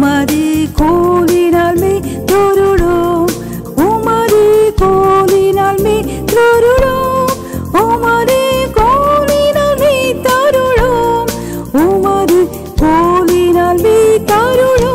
உமது கோலினால் மே தொருளோம் உமது கோலினால் மே தொருளோம் உமது கோலினால் மே தருளோம் உமது கோலினால் மே தருளோம்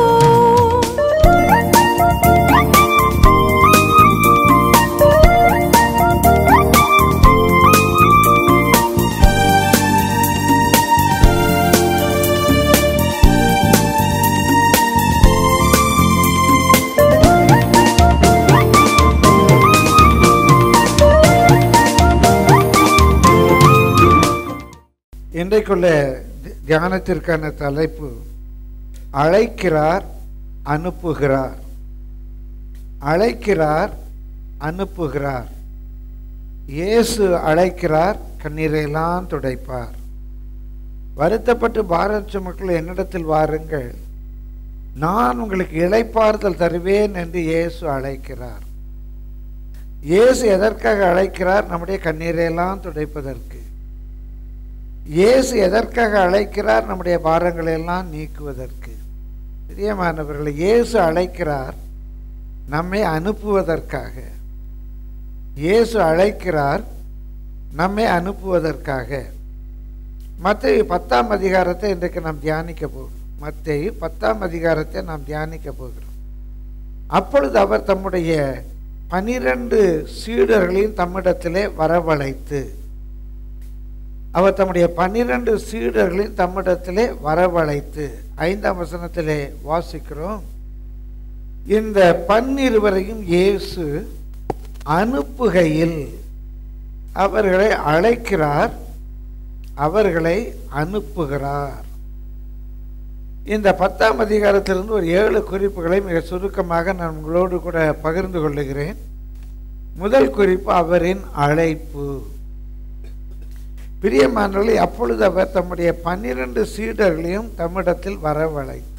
இன்றைக்குள்ள தி- தியானத்திற்கான தலைப்பு அழைக்கிறார் அனுப்புகிறார் அழைக்கிறார் அனுப்புகிறார் இயேசு அழைக்கிறார் கண்ணீரையெல்லாம் துடைப்பார் வருத்தப்பட்டு பாரத் சுமக்கள் என்னிடத்தில் வாருங்கள் நான் உங்களுக்கு இளைப்பாறுதல் தருவேன் என்று இயேசு அழைக்கிறார் இயேசு எதற்காக அழைக்கிறார் நம்முடைய கண்ணீரையெல்லாம் துடைப்பதற்கு இயேசு எதற்காக அழைக்கிறார் நம்முடைய பாரங்களை எல்லாம் நீக்குவதற்கு பிரியமானவர்களை இயேசு அழைக்கிறார் நம்மை அனுப்புவதற்காக இயேசு அழைக்கிறார் நம்மை அனுப்புவதற்காக மத்திய பத்தாம் அதிகாரத்தை இன்றைக்கு நாம் தியானிக்க போகிறோம் மத்திய பத்தாம் அதிகாரத்தை நாம் தியானிக்க போகிறோம் அப்பொழுது அவர் தம்முடைய பனிரெண்டு சீடர்களையும் தம்மிடத்திலே வரவழைத்து அவர் தம்முடைய பன்னிரண்டு சீடர்களையும் தம்மிடத்திலே வரவழைத்து ஐந்தாம் வசனத்திலே வாசிக்கிறோம் இந்த பன்னிருவரையும் இயேசு அனுப்புகையில் அவர்களை அழைக்கிறார் அவர்களை அனுப்புகிறார் இந்த பத்தாம் அதிகாரத்திலிருந்து ஒரு ஏழு குறிப்புகளை மிக சுருக்கமாக நான் உங்களோடு கூட பகிர்ந்து கொள்ளுகிறேன் முதல் குறிப்பு அவரின் அழைப்பு பிரியமானவர்களை அப்பொழுது அவர் தம்முடைய பன்னிரண்டு சீடர்களையும் தம்மிடத்தில் வரவழைத்து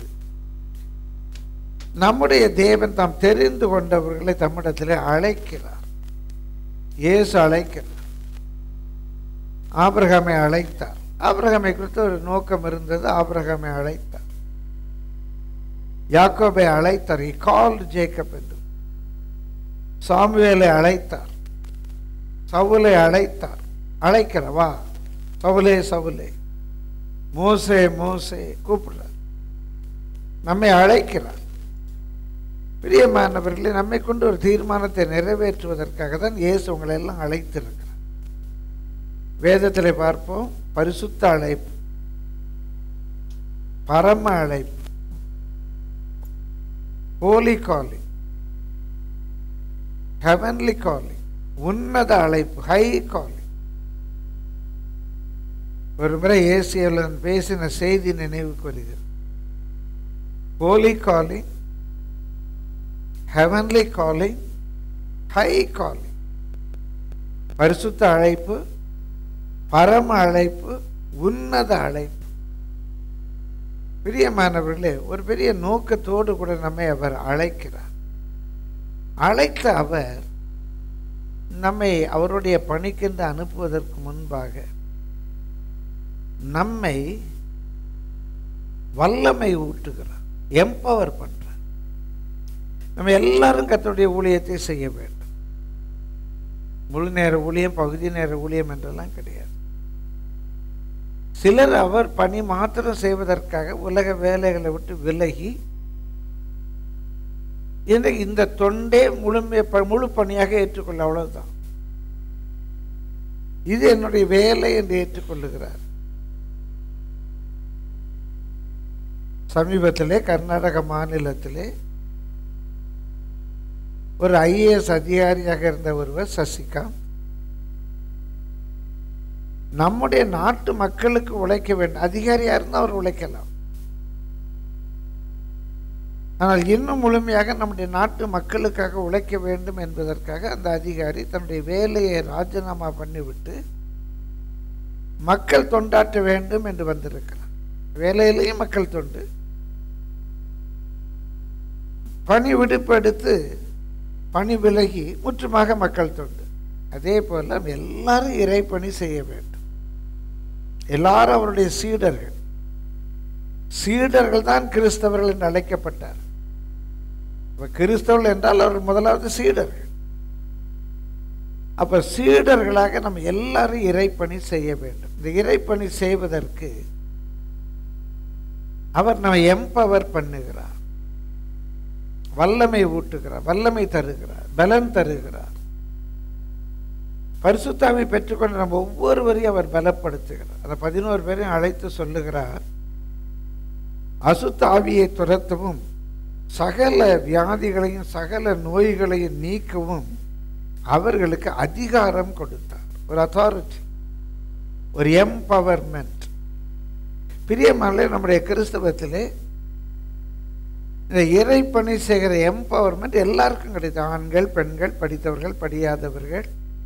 நம்முடைய தேவன் தாம் தெரிந்து கொண்டவர்களை தம்மிடத்தில் அழைக்கிறார் இயேசு அழைக்கிறார் ஆபிரகாமை அழைத்தார் ஆபிரகாமை குறித்து ஒரு நோக்கம் இருந்தது ஆபிரகாமை அழைத்தார் யாக்கோபை அழைத்தார் he called ஜேக்கப் என்று சாமுவேலை அழைத்தார் சவுலை அழைத்தார் அழைக்கிறவா சவுலே சவுலே மோசே மோசே கூப்பிடுறார் நம்மை அழைக்கிறார் பிரியமானவர்களே நம்மை கொண்டு ஒரு தீர்மானத்தை நிறைவேற்றுவதற்காக தான் இயேசு உங்களை எல்லாம் அழைத்திருக்கிறார் வேதத்தில் பார்ப்போம் பரிசுத்த அழைப்பு பரம அழைப்பு ஹோலி காலிங் ஹெவன்லி காலிங் உன்னத அழைப்பு ஹை காலிங் ஒரு முறை ஏசியவில் பேசின செய்தி நினைவுக்கு வருகிறது holy calling heavenly calling high calling பரிசுத்த அழைப்பு பரம அழைப்பு உன்னத அழைப்பு பிரியமானவர்களே ஒரு பெரிய நோக்கத்தோடு கூட நம்மை அவர் அழைக்கிறார் அழைத்த அவர் நம்மை அவருடைய பணிக்கென்று அனுப்புவதற்கு முன்பாக நம்மை வல்லமை ஊட்டுகிறார் எம்பவர் பண்றார் நம்ம எல்லாரும் கர்த்தருடைய ஊழியத்தை செய்ய வேண்டும் முழு நேர ஊழியம் பகுதி நேர ஊழியம் என்றெல்லாம் கிடையாது சிலர் அவர் பணி மாத்திரம் செய்வதற்காக உலக வேலைகளை விட்டு விலகி இன்றைக்கு இந்த தொண்டே முழுமை ப- முழு பணியாக ஏற்றுக்கொள்ள அவ்வளவுதான் இது என்னுடைய வேலை என்று ஏற்றுக்கொள்ளுகிறார் சமீபத்திலே கர்நாடக மாநிலத்திலே ஒரு ஐஏஎஸ் அதிகாரியாக இருந்த ஒருவர் சசிகாந்த் நம்முடைய நாட்டு மக்களுக்கு உழைக்க வேண்டும் அதிகாரியா இருந்தால் அவர் உழைக்கலாம் ஆனால் இன்னும் முழுமையாக நம்முடைய நாட்டு மக்களுக்காக உழைக்க வேண்டும் என்பதற்காக அந்த அதிகாரி தன்னுடைய வேலையை ராஜினாமா பண்ணிவிட்டு மக்கள் தொண்டாற்ற வேண்டும் என்று வந்திருக்கிறார் வேலையிலேயும் மக்கள் தொண்டு பணி விடுப்பு எடுத்து பணி விலகி முற்றுமாக மக்கள் தொண்டு அதே போல நம்ம எல்லாரும் இறைப்பணி செய்ய வேண்டும் எல்லாரும் அவருடைய சீடர்கள் சீடர்கள் தான் கிறிஸ்தவர்கள் என்று அழைக்கப்பட்டார் இப்ப கிறிஸ்தவர்கள் என்றால் அவர் முதலாவது சீடர்கள் அப்ப சீடர்களாக நம்ம எல்லாரும் இறைப்பணி செய்ய வேண்டும் இந்த இறைப்பணி செய்வதற்கு அவர் நம்ம எம்பவர் பண்ணுகிறார் வல்லமை ஊட்டுகிறார் வல்லமை தருகிறார் பலன் தருகிறார் பரிசுத்தாவை பெற்றுக்கொண்டு நம்ம ஒவ்வொருவரையும் அவர் பலப்படுத்துகிறார் அந்த பதினோரு பேரையும் அழைத்து சொல்லுகிறார் அசுத்த ஆவியை துரத்தவும் சகல வியாதிகளையும் சகல நோய்களையும் நீக்கவும் அவர்களுக்கு அதிகாரம் கொடுத்தார் ஒரு அத்தாரிட்டி ஒரு எம்பவர்மெண்ட் பிரியமானே நம்முடைய கிறிஸ்தவத்திலே இந்த இறைப்பணி செய்கிற எம்பவர்மெண்ட் எல்லாருக்கும் கிடைத்தது ஆண்கள் பெண்கள் படித்தவர்கள் படியாதவர்கள்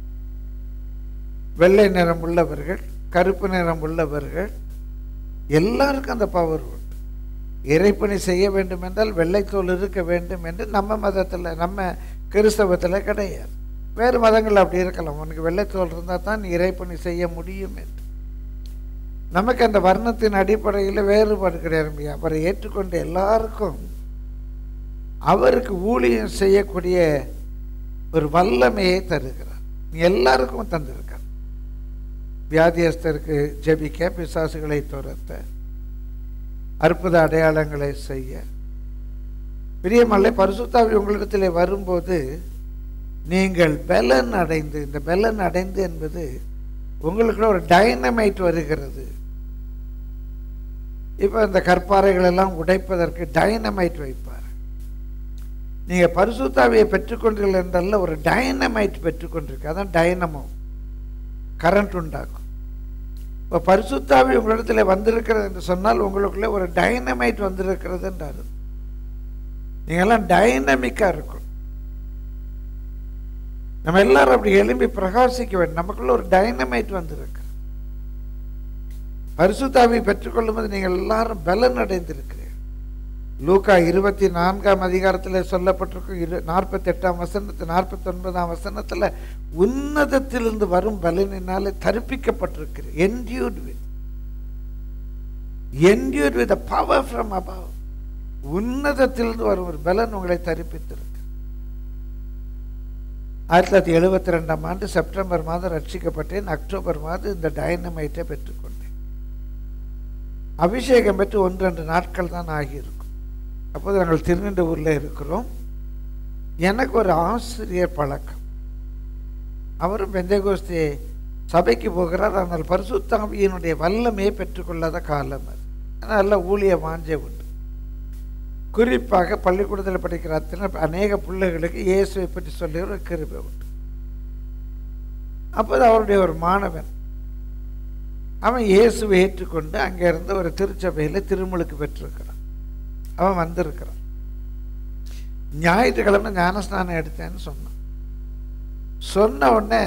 வெள்ளை நிறம் உள்ளவர்கள் கருப்பு நிறம் உள்ளவர்கள் எல்லாருக்கும் அந்த பவர் உண்டு இறைப்பணி செய்ய வேண்டும் என்றால் வெள்ளைத்தோல் இருக்க வேண்டும் என்று நம்ம மதத்தில் நம்ம கிறிஸ்தவத்தில் கிடையாது வேறு மதங்கள் அப்படி இருக்கலாம் உனக்கு வெள்ளைத்தோல் இருந்தால் தான் நீ இறைப்பணி செய்ய முடியும் என்று நமக்கு அந்த வர்ணத்தின் அடிப்படையில் வேறுபாடு கிடையாது அவரை ஏற்றுக்கொண்ட எல்லாருக்கும் அவருக்கு ஊழியம் செய்யக்கூடிய ஒரு வல்லமையை தருகிறார் எல்லாருக்கும் தந்திருக்கார் வியாதியஸ்தருக்கு ஜெபிக்க பிசாசுகளை துரத்த அற்புத அடையாளங்களை செய்ய பிரியமல்ல பரிசுத்தாவி உங்களிடத்தில் வரும்போது நீங்கள் பலன் அடைந்து இந்த பலன் அடைந்து என்பது உங்களுக்குள்ள ஒரு டைனமைட் வருகிறது இப்போ இந்த கற்பாறைகள் எல்லாம் உடைப்பதற்கு டைனமைட் வைப்பார் நீங்க பரிசுத்தாவியை பெற்றுக்கொண்டீர்கள் என்றல்ல ஒரு டைனமைட் பெற்றுக்கொண்டிருக்கு அதான் டைனமோ கரண்ட் உண்டாக்கும் இப்போ பரிசுத்தாவி உங்களிடத்தில் வந்திருக்கிறது என்று சொன்னால் உங்களுக்குள்ளே ஒரு டைனமைட் வந்திருக்கிறது என்று அர்த்தம் நீங்கள்லாம் டைனமிக்காக இருக்கும் நம்ம எல்லாரும் அப்படி எழும்பி பிரகாசிக்க வேண்டும் நமக்குள்ள ஒரு டைனமைட் வந்திருக்கு பரிசுத்தாவி பெற்றுக்கொள்ளும் போது நீங்கள் எல்லாரும் பலன் அடைந்திருக்கிறீர்கள் லூக்கா இருபத்தி நான்காம் அதிகாரத்தில் சொல்லப்பட்டிருக்கும் இரு நாற்பத்தி எட்டாம் வசனத்து நாற்பத்தி ஒன்பதாம் வசனத்தில் உன்னதத்திலிருந்து வரும் பலனினாலே தரிப்பிக்கப்பட்டிருக்கிறேன் endued with endued with power from above உன்னதத்திலிருந்து வரும் ஒரு பலன் உங்களை தரிப்பித்திருக்கு ஆயிரத்தி தொள்ளாயிரத்தி எழுபத்தி ரெண்டாம் ஆண்டு செப்டம்பர் மாதம் ரட்சிக்கப்பட்டேன் அக்டோபர் மாதம் இந்த டைனமைட்டை பெற்றுக்கொண்டேன் அபிஷேகம் பெற்று ஒன்று ரெண்டு நாட்கள் தான் ஆகியிருக்கும் அப்போது நாங்கள் திருநெண்டூரில் இருக்கிறோம் எனக்கு ஒரு ஆசிரியர் பழக்கம் அவரும் பெந்தகோஸ்தி சபைக்கு போகிறார் ஆனால் பரிசுத்தாவியினுடைய வல்லமையை பெற்றுக்கொள்ளாத காலம் அது நல்ல ஊழிய வாஞ்சை உண்டு குறிப்பாக பள்ளிக்கூடத்தில் படிக்கிற அத்தனை அநேக பிள்ளைகளுக்கு இயேசுவை பற்றி சொல்லி ஒரு கிருபை உண்டு அப்போது அவருடைய ஒரு மாணவன் அவன் இயேசுவை ஏற்றுக்கொண்டு அங்கே இருந்து ஒரு திருச்சபையில் திருமுழுக்கு பெற்றிருக்கிறான் அவன் வந்திருக்கிறான் ஞாயிற்றுக்கிழமை ஞானஸ்நானம் எடுத்தேன்னு சொன்னான் சொன்ன உடனே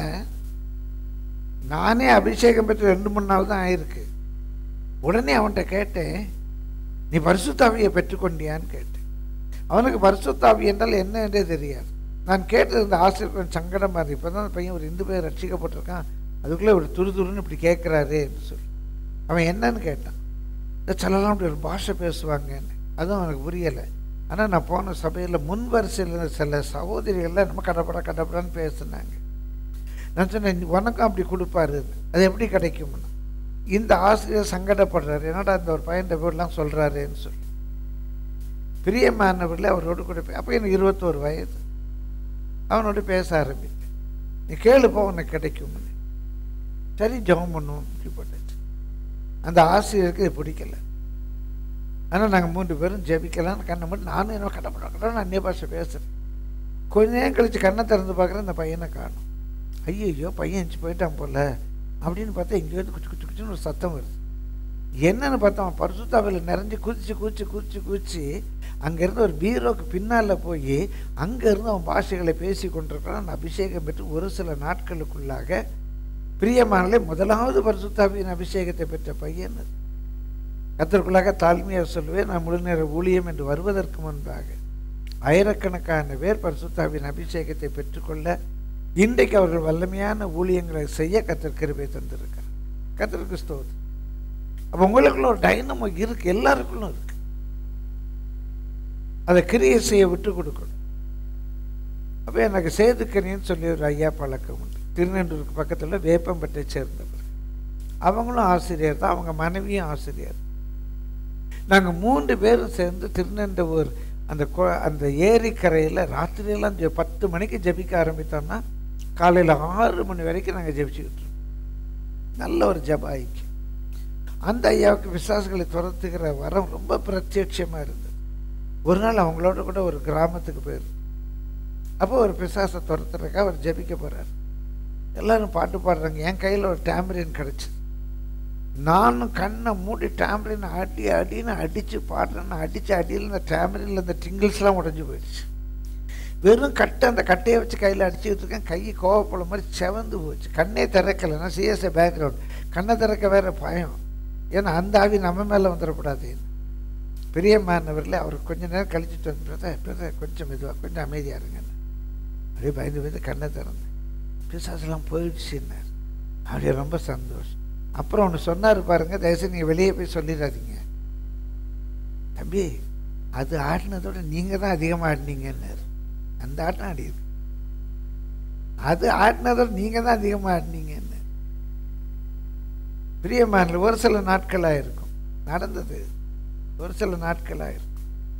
நானே அபிஷேகம் பெற்று ரெண்டு மூணு நாள் தான் ஆயிருக்கு உடனே அவன்கிட்ட கேட்டேன் நீ பரிசுத்தாவியை பெற்றுக்கொண்டியான்னு கேட்டேன் அவனுக்கு பரிசுத்தாவி என்றால் என்ன என்றே தெரியாது நான் கேட்டது இந்த ஆசிரியர் சங்கடமாக இருக்கு இப்போ தான் பையன் ஒரு இந்து பேர் ரட்சிக்கப்பட்டிருக்கான் அதுக்குள்ளே ஒரு துரு துருன்னு இப்படி கேட்குறாரு என்று சொல்லி அவன் என்னன்னு கேட்டான் இந்த சிலலாம் அப்படி ஒரு பாஷை பேசுவாங்கன்னு அதுவும் அவனுக்கு புரியலை ஆனால் நான் போன சபையில் முன் வரிசையில் இருந்த சில சகோதரிகள்லாம் நம்ம கடப்படா கடப்படான்னு பேசுனாங்க நான் சொன்னேன் உனக்கும் அப்படி கொடுப்பாரு அது எப்படி கிடைக்கும்னு இந்த ஆசிரியர் சங்கடப்படுறாரு என்னடா இந்த ஒரு பையன் வீடெலாம் சொல்கிறாருன்னு சொல்லி பிரியமானவர்களே அவரோடு கூட அப்போ எனக்கு இருபத்தோரு வயது அவனோட பேச ஆரம்பித்தேன் நீ கேளுப்போ உனக்கு கிடைக்கும்னு சரி ஜெபம் பண்ணுவோம் இப்படி போட்டுச்சு அந்த ஆசிரியருக்கு இது பிடிக்கல ஆனால் நாங்கள் மூன்று பேரும் ஜெபிக்கலாம்னு கண்ணை மட்டும் நானும் என்ன கடப்பட கடவுள் அந்நிய பாஷை பேசுகிறேன் கொஞ்ச நேரம் கழித்து கண்ணை திறந்து பார்க்குறேன் இந்த பையனை காணும் ஐயோ பையன் எஞ்சி போயிட்டான் போல அப்படின்னு பார்த்தா எங்கேயாவது குச்சி குச்சி குச்சின்னு ஒரு சத்தம் வருது என்னன்னு பார்த்தா அவன் பரிசுத்தாவில் நிறைஞ்சு குதிச்சு குதிச்சு குதிச்சு குதிச்சு அங்கேருந்து ஒரு பீரோக்கு பின்னால் போய் அங்கேருந்து அவன் பாஷைகளை பேசி கொண்டிருக்கிறான் அபிஷேகம் பெற்று ஒரு சில நாட்களுக்குள்ளாக பிரியமானலே முதலாவது பரிசுத்தாவியின் அபிஷேகத்தை பெற்ற பையன் அது. கத்தருக்குள்ளாக தாழ்மையாக சொல்லுவேன் நான் முழு நேர ஊழியம் என்று வருவதற்கு முன்பாக ஆயிரக்கணக்கான பேர் பரிசுத்தாவின் அபிஷேகத்தை பெற்றுக்கொள்ள இன்றைக்கு அவர்கள் வல்லமையான ஊழியங்களை செய்ய கத்தர் கிருபை தந்திருக்கிறார் கத்தருக்கு ஸ்தோத்திரம் அப்போ உங்களுக்குள்ள ஒரு டைனமோ இருக்கு எல்லாருக்குள்ளும் இருக்கு அதை கிரியை செய்ய விட்டு கொடுக்கணும் அப்போ எனக்கு சேதுக்கணின்னு சொல்லி ஒரு ஐயா பழக்கம் உண்டு திருநெண்டூருக்கு பக்கத்தில் வேப்பம்பட்டை சேர்ந்தவர் அவங்களும் ஆசிரியர் தான் அவங்க மனைவியும் ஆசிரியர் நாங்கள் மூன்று பேரும் சேர்ந்து திருநெண்டூர் அந்த கொ- அந்த ஏரிக்கரையில் ராத்திரியெல்லாம் ஜெ- பத்து மணிக்கு ஜெபிக்க ஆரம்பித்தோம்னா காலையில் ஆறு மணி வரைக்கும் நாங்கள் ஜெபிச்சுக்கிட்டு இருக்கோம் நல்ல ஒரு ஜெப ஐக்கியம் அந்த ஐயாவுக்கு விசுவாசிகளை துரத்துகிற வரம் ரொம்ப பிரத்யட்சமாக இருந்தது ஒரு நாள் அவங்களோட கூட ஒரு கிராமத்துக்கு போயிரு அப்போ ஒரு பிசாசை துரத்துறதுக்காக அவர் ஜெபிக்க போகிறார் எல்லாரும் பாட்டு பாடுறாங்க என் கையில் ஒரு டேம்பரின் கிடச்சி நானும் கண்ணை மூடி டேம்பரின் அடி அடின்னு அடித்து பாடுறேன்னு அடித்து அடியில் இந்த டேம்பரினில் இந்த டிங்கிள்ஸ்லாம் உடஞ்சி போயிடுச்சு வெறும் கட்டை அந்த கட்டையை வச்சு கையில் அடிச்சுக்கிட்டு இருக்கேன் கை கோவப்பட மாதிரி செவந்து போச்சு கண்ணே திறக்கலை நான் சிஎஸ்ஏ பேக்ரவுண்ட் கண்ணை திறக்க வேற பயம் ஏன்னா அந்த ஆவி நம்ம மேலே வந்துடக்கூடாது பெரியம்மானவரில் அவர் கொஞ்ச நேரம் கழிச்சுட்டு வந்து பிரதர் பிரதர் கொஞ்சம் மெதுவாக கொஞ்சம் அமைதியாக இருங்கன்னு அப்படியே பயந்து பயந்து கண்ணை திறந்தேன் பிசாசெல்லாம் போயிடுச்சுன்னார் அப்படியே ரொம்ப சந்தோஷம் அப்புறம் ஒன்று சொன்னார் பாருங்க தயவுசெய்து நீங்கள் வெளியே போய் சொல்லிடாதீங்க தம்பி அது ஆடினதோட நீங்கள் தான் அதிகமாக ஆடினீங்கன்னாரு அந்த ஆட்டம் ஆடி இருக்கு அது ஆடினதோட நீங்கள் தான் அதிகமாக ஆடினீங்கன்னு பிரியமான ஒரு சில நாட்களாக இருக்கும் நடந்தது ஒரு சில நாட்களாக இருக்கும்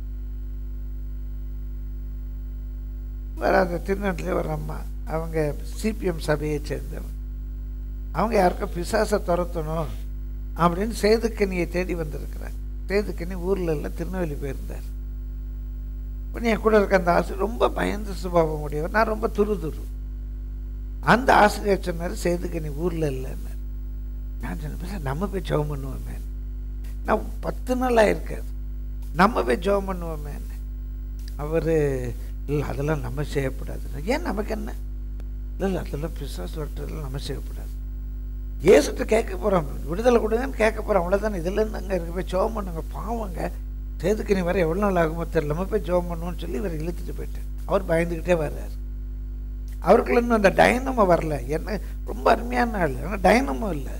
வேறு அந்த திருநாட்டிலே ஒரு அம்மா அவங்க சிபிஎம் சபையை சேர்ந்தவங்க அவங்க யாருக்கும் பிசாசை துரத்தணும் அப்படின்னு சேதுக்கனியை தேடி வந்திருக்கிறாங்க சேதுக்கனி ஊரில் இல்லை திருநெல்வேலி போயிருந்தார் உடனே என் கூட இருக்க அந்த ஆசிரியர் ரொம்ப பயந்து சுபாவம் உடையவர் நான் ரொம்ப துரு துரு அந்த ஆசிரியர் சொன்னார் சேதுக்கனி ஊரில் இல்லைன்னார் நான் சொன்னேன் "பேசாம நம்ம போய் ஜெபம் பண்ணுவோமே நான் பத்து நாளாக இருக்காது நம்ம போய் ஜெபம் பண்ணுவோமே அவர் இல்லை அதெல்லாம் நம்ம செய்யக்கூடாது ஏன் நமக்கு என்ன இல்லை இல்லை அதெல்லாம் பிசாஸ் வரட்டெல்லாம் நம்ம செய்யக்கூடாது ஏசுட்டு கேட்க போகிறோம் விடுதலை கொடுங்கன்னு கேட்க போகிறோம் அவ்வளோதானே இதுலேருந்து அங்கே இருக்க போய் ஜோம் பண்ணுங்க பாவங்க சேதுக்கு நீ வர எவ்வளோ நாள் ஆகுமோ தெரியல நம்ம போய் ஜோம் பண்ணுவோம்னு சொல்லி இவர் இழுத்துட்டு போயிட்டேன் அவர் பயந்துக்கிட்டே வர்றாரு அவருக்குள்ள இன்னும் அந்த டைனமோ வரல என்ன ரொம்ப அருமையான ஆள் ஆனால் டைனமோ இல்லை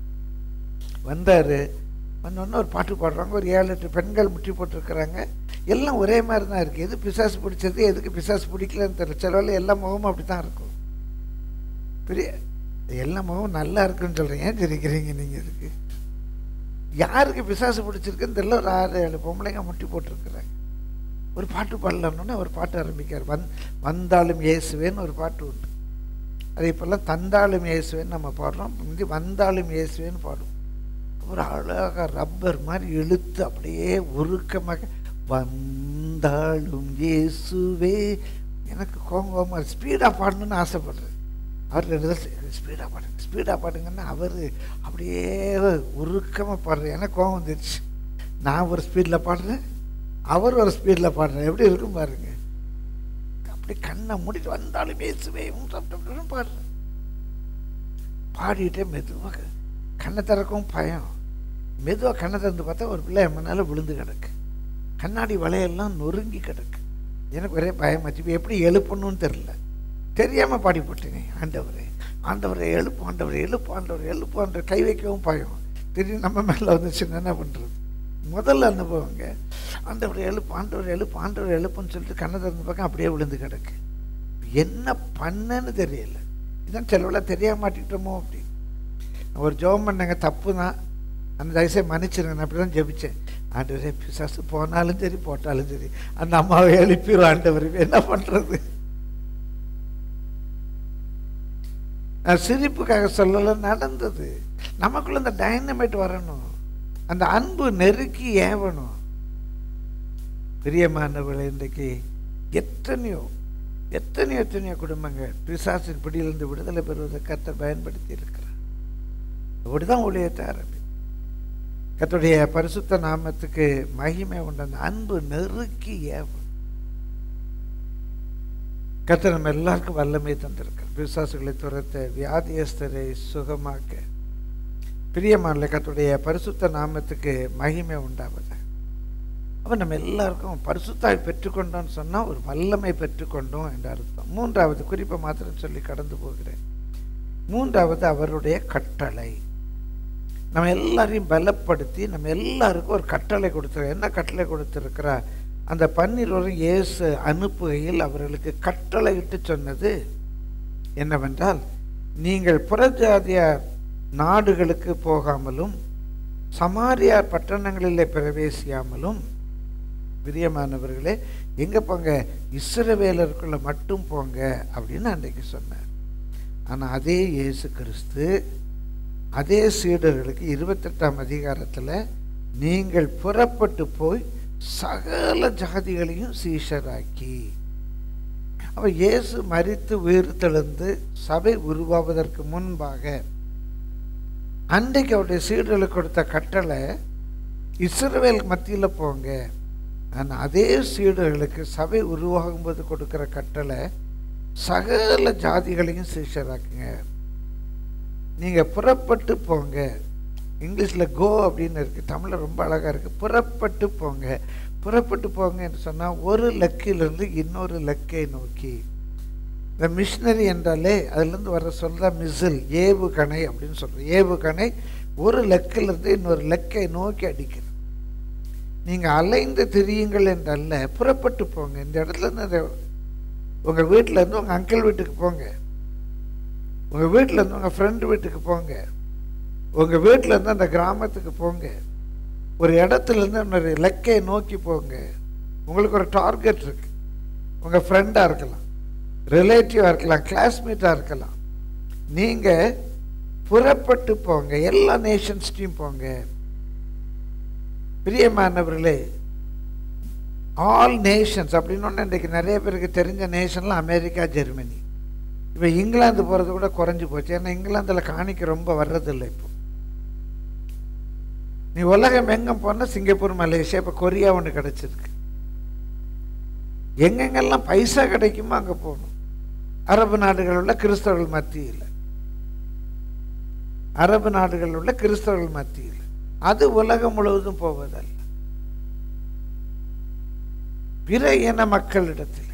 வந்தார் வந்தோடனே ஒரு பாட்டு பாடுறாங்க ஒரு ஏழு எட்டு பெண்கள் முட்டி போட்டிருக்கிறாங்க எல்லாம் ஒரே மாதிரி தான் இருக்குது எது பிசாசு பிடிச்சது எதுக்கு பிசாசு பிடிக்கலன்னு தெரியல சில வேளை எல்லா முகமும் அப்படி தான் இருக்கும் பெரிய எல்லா முகமும் நல்லா இருக்குன்னு சொல்கிறேன் ஏன் சிரிக்கிறீங்க நீங்கள் இதுக்கு யாருக்கு பிசாசு பிடிச்சிருக்குன்னு தெரியல ஒரு ஆறு ஏழு பொம்பளைங்க முட்டி போட்டிருக்கிறாங்க ஒரு பாட்டு பாடலான்னொன்னே ஒரு பாட்டு ஆரம்பிக்கார் வந் வந்தாலும் இயேசுவேன்னு ஒரு பாட்டு உண்டு அது இப்போல்லாம் தந்தாலும் இயேசுவேன்னு நம்ம பாடுறோம் முந்தி வந்தாலும் இயேசுவேன்னு பாடுவோம் ஒரு அழகாக ரப்பர் மாதிரி இழுத்து அப்படியே உருக்கமாக வந்தாலும் இயேசுவே எனக்கு கோபமாக ஸ்பீடாக பாடணும்னு ஆசைப்படுறேன் அவர் ரெண்டு தான் ஸ்பீடாக பாடுங்க ஸ்பீடாக பாடுங்கன்னா அவர் அப்படியே உருக்கமாக பாடுறேன் எனக்கு கோபம் வந்துருச்சு நான் ஒரு ஸ்பீடில் பாடுறேன் அவர் ஒரு ஸ்பீடில் பாடுறேன் எப்படி இருக்கும் பாருங்க அப்படி கண்ணை மூடிட்டு வந்தாலும் பேசுவே பாடுறேன் பாடிட்டே மெதுவாக கண்ணை திறக்கவும் பயம் மெதுவாக கண்ணை திறந்து பார்த்தா ஒரு பிள்ளை என் முன்னால் விழுந்து கிடக்கு கண்ணாடி வளையெல்லாம் நொறுங்கி கிடக்கு எனக்கு ஒரே பயமாச்சு இப்போ எப்படி எழுப்பணும்னு தெரில தெரியாமல் பாடி போட்டேனே ஆண்டவரே ஆண்டவரை எழுப்பு ஆண்டவரை எழுப்பு ஆண்டவரை எழுப்பு ஆண்டவரை கை வைக்கவும் பயம் திடீர்னு நம்ம மேலே வந்துச்சுன்னா என்ன பண்ணுறது முதல்ல அனுபவங்க ஆண்டவரை எழுப்பு ஆண்டவரை எழுப்பு ஆண்டவரை எழுப்புன்னு சொல்லிட்டு கண்ணை திறந்து பார்க்க அப்படியே விழுந்து கிடக்கு என்ன பண்ணன்னு தெரியல இதான் செலவில் தெரியாம மாட்டிக்கிட்டோமோ அப்படி நான் ஒரு ஜெபம் பண்ணேங்க தப்பு தான் அந்த தயவுசெய்து மன்னிச்சிருங்க நான் அப்படி தான் ஜெபிச்சேன் ஆண்டவரே பிசாசு போனாலும் சரி போட்டாலும் சரி அந்த அம்மாவை எழுப்பிடும் ஆண்டவர் என்ன பண்ணுறது நான் சிரிப்புக்காக சொல்லலை நடந்தது நமக்குள்ள இந்த டைனமைட் வரணும் அந்த அன்பு நெருக்கி ஏவணும் பிரியமானவளை இன்றைக்கு எத்தனையோ எத்தனையோ எத்தனையோ குடும்பங்கள் பிசாசின் பிடியிலிருந்து விடுதலை பெறுவதை கர்த்தர் பயன்படுத்தி இருக்கிறார் அப்படிதான் ஊழியத்தை ஆரம்பி கர்த்தருடைய பரிசுத்த நாமத்துக்கு மகிமை உண்டு அந்த அன்பு நெருக்கி ஏவணும் கர்த்தர் நம்ம எல்லாருக்கும் வல்லமை தந்திருக்கார் பிசாசுகளை துரத்த வியாதியஸ்தரை சுகமாக்க பிரியமான கர்த்தருடைய பரிசுத்த நாமத்துக்கு மகிமை உண்டாவது அப்போ நம்ம எல்லாருக்கும் பரிசுத்தாய் பெற்றுக்கொண்டோம்னு சொன்னால் ஒரு வல்லமை பெற்றுக்கொண்டோம் என்ற அர்த்தம் மூன்றாவது குறிப்பை மாத்திரம் சொல்லி கடந்து போகிறேன் மூன்றாவது அவருடைய கட்டளை நம்ம எல்லாரையும் பலப்படுத்தி நம்ம எல்லாருக்கும் ஒரு கட்டளை கொடுத்துரு என்ன கட்டளை கொடுத்துருக்கிறா அந்த பன்னிருவரும் இயேசு அனுப்புகையில் அவர்களுக்கு கட்டளையிட்டு சொன்னது என்னவென்றால் நீங்கள் புறஜாதியார் நாடுகளுக்கு போகாமலும் சமாரியார் பட்டணங்களிலே பிரவேசியாமலும் பிரியமானவர்களே எங்கே போங்க இஸ்ரவேலருக்குள்ள மட்டும் போங்க அப்படின்னு அன்றைக்கு சொன்னார் ஆனால் அதே இயேசு கிறிஸ்து அதே சீடர்களுக்கு இருபத்தெட்டாம் அதிகாரத்தில் நீங்கள் புறப்பட்டு போய் சகல ஜாதிகளையும் சீஷராக்கி அப்ப இயேசு மரித்து உயிர்த்தெழுந்து சபை உருவாவதற்கு முன்பாக அன்றைக்கு அவருடைய சீடர்களுக்கு கொடுத்த கட்டளை இஸ்ரவேல் மத்தியில் போங்க ஆனால் அதே சீடர்களுக்கு சபை உருவாகும்போது கொடுக்கிற கட்டளை சகல ஜாதிகளையும் சீஷராக்குங்க நீங்கள் புறப்பட்டு போங்க இங்கிலீஷில் கோ அப்படின்னு இருக்குது தமிழில் ரொம்ப அழகாக இருக்குது புறப்பட்டு போங்க புறப்பட்டு போங்கன்னு சொன்னால் ஒரு லக்கிலிருந்து இன்னொரு லக்கை நோக்கி இந்த மிஷினரி என்றாலே அதுலேருந்து வர சொல்ல மிசில் ஏவுகணை அப்படின்னு சொல்கிறோம் ஏவுகணை ஒரு லக்கிலிருந்து இன்னொரு லக்கை நோக்கி அடிக்கிறது நீங்கள் அலைந்து திரியுங்கள் என்றல்ல புறப்பட்டு போங்க இந்த இடத்துல இருந்து உங்கள் வீட்டிலேருந்து உங்கள் அங்கிள் வீட்டுக்கு போங்க உங்கள் வீட்டிலேருந்து உங்கள் ஃப்ரெண்டு வீட்டுக்கு போங்க உங்கள் வீட்டிலேருந்து அந்த கிராமத்துக்கு போங்க ஒரு இடத்துலேருந்து இன்னொரு லக்கை நோக்கி போங்க உங்களுக்கு ஒரு டார்கெட் இருக்கு உங்கள் ஃப்ரெண்டாக இருக்கலாம் ரிலேட்டிவாக இருக்கலாம் கிளாஸ்மேட்டாக இருக்கலாம் நீங்கள் புறப்பட்டு போங்க எல்லா நேஷன்ஸ்டையும் போங்க பிரியமானவர்களே ஆல் நேஷன்ஸ் அப்படின்னு ஒன்று இன்றைக்கு நிறைய பேருக்கு தெரிஞ்ச நேஷன்லாம் அமெரிக்கா ஜெர்மனி இப்போ இங்கிலாந்து போகிறது கூட குறைஞ்சி போச்சு ஏன்னா இங்கிலாந்தில் காணிக்க ரொம்ப வர்றதில்லை இப்போ நீ உலகம் எங்கும் போனால் சிங்கப்பூர் மலேசியா இப்போ கொரியா ஒன்று கிடச்சிருக்கு எங்கெங்கெல்லாம் பைசா கிடைக்குமோ அங்கே போகணும் அரபு நாடுகள் உள்ள கிறிஸ்தவர்கள் மத்தியில் அரபு நாடுகள் உள்ள கிறிஸ்தவர்கள் மத்தியில் அது உலகம் முழுவதும் போவதல்ல பிற இன மக்களிடத்தில்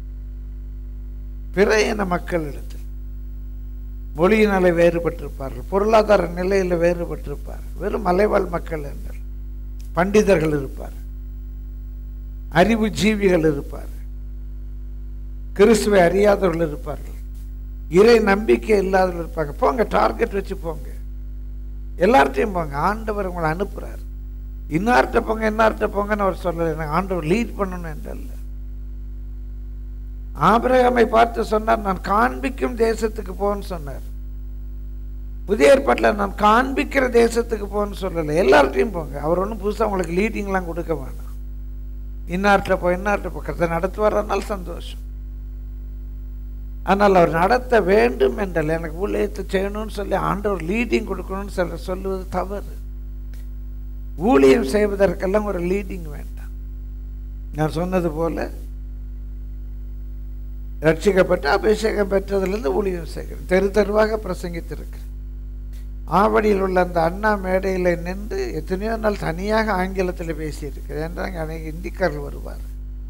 பிற இன மக்களிடத்தில் மொழியினாலே வேறுபட்டிருப்பார்கள் பொருளாதார நிலையில் வேறுபட்டிருப்பார்கள் வெறும் மலைவாழ் மக்கள் என்றால் பண்டிதர்கள் இருப்பார் அறிவு ஜீவிகள் இருப்பார் கிறிஸ்துவை அறியாதவர்கள் இருப்பார்கள் இறை நம்பிக்கை இல்லாதவர்கள் இருப்பாங்க போங்க டார்கெட் வச்சு போங்க எல்லார்ட்டையும் போங்க ஆண்டவர் உங்களை அனுப்புகிறார் இன்னார்கிட்ட போங்க இன்னார்கிட்ட போங்கன்னு அவர் சொல்லலை எனக்கு ஆண்டவர் லீட் பண்ணணும் என்றல்ல ஆபிரகாமை பார்த்து சொன்னார் நான் காண்பிக்கும் தேசத்துக்கு போன்னு சொன்னார் புதிய ஏற்பாட்டில் நான் காண்பிக்கிற தேசத்துக்கு போன்னு சொல்லலை எல்லார்ட்டையும் போங்க அவர் ஒன்றும் புதுசாக உங்களுக்கு லீடிங்லாம் கொடுக்க வேணாம் இன்னார்கிட்ட போ இன்னார்கிட்ட போ கருத்தை நடத்துவாரனால சந்தோஷம் ஆனால் அவர் நடத்த வேண்டும் என்றால் எனக்கு ஊழியத்தை செய்யணும்னு சொல்லி ஆண்டவர் லீடிங் கொடுக்கணும்னு சொல்ல சொல்லுவது தவறு ஊழியம் செய்வதற்கெல்லாம் ஒரு லீடிங் வேண்டாம் நான் சொன்னது போல ரட்சிக்கப்பட்டு அபிஷேகம் பெற்றதிலிருந்து ஊழியம் செய்கிறேன் தெரு தெருவாக பிரசங்கித்திருக்கிறேன் ஆவடியில் உள்ள அந்த அண்ணா மேடையில் நின்று எத்தனையோ நாள் தனியாக ஆங்கிலத்தில் பேசியிருக்கிறேன் என்றாங்க அன்னைக்கு இந்திக்காரர்கள் வருவார்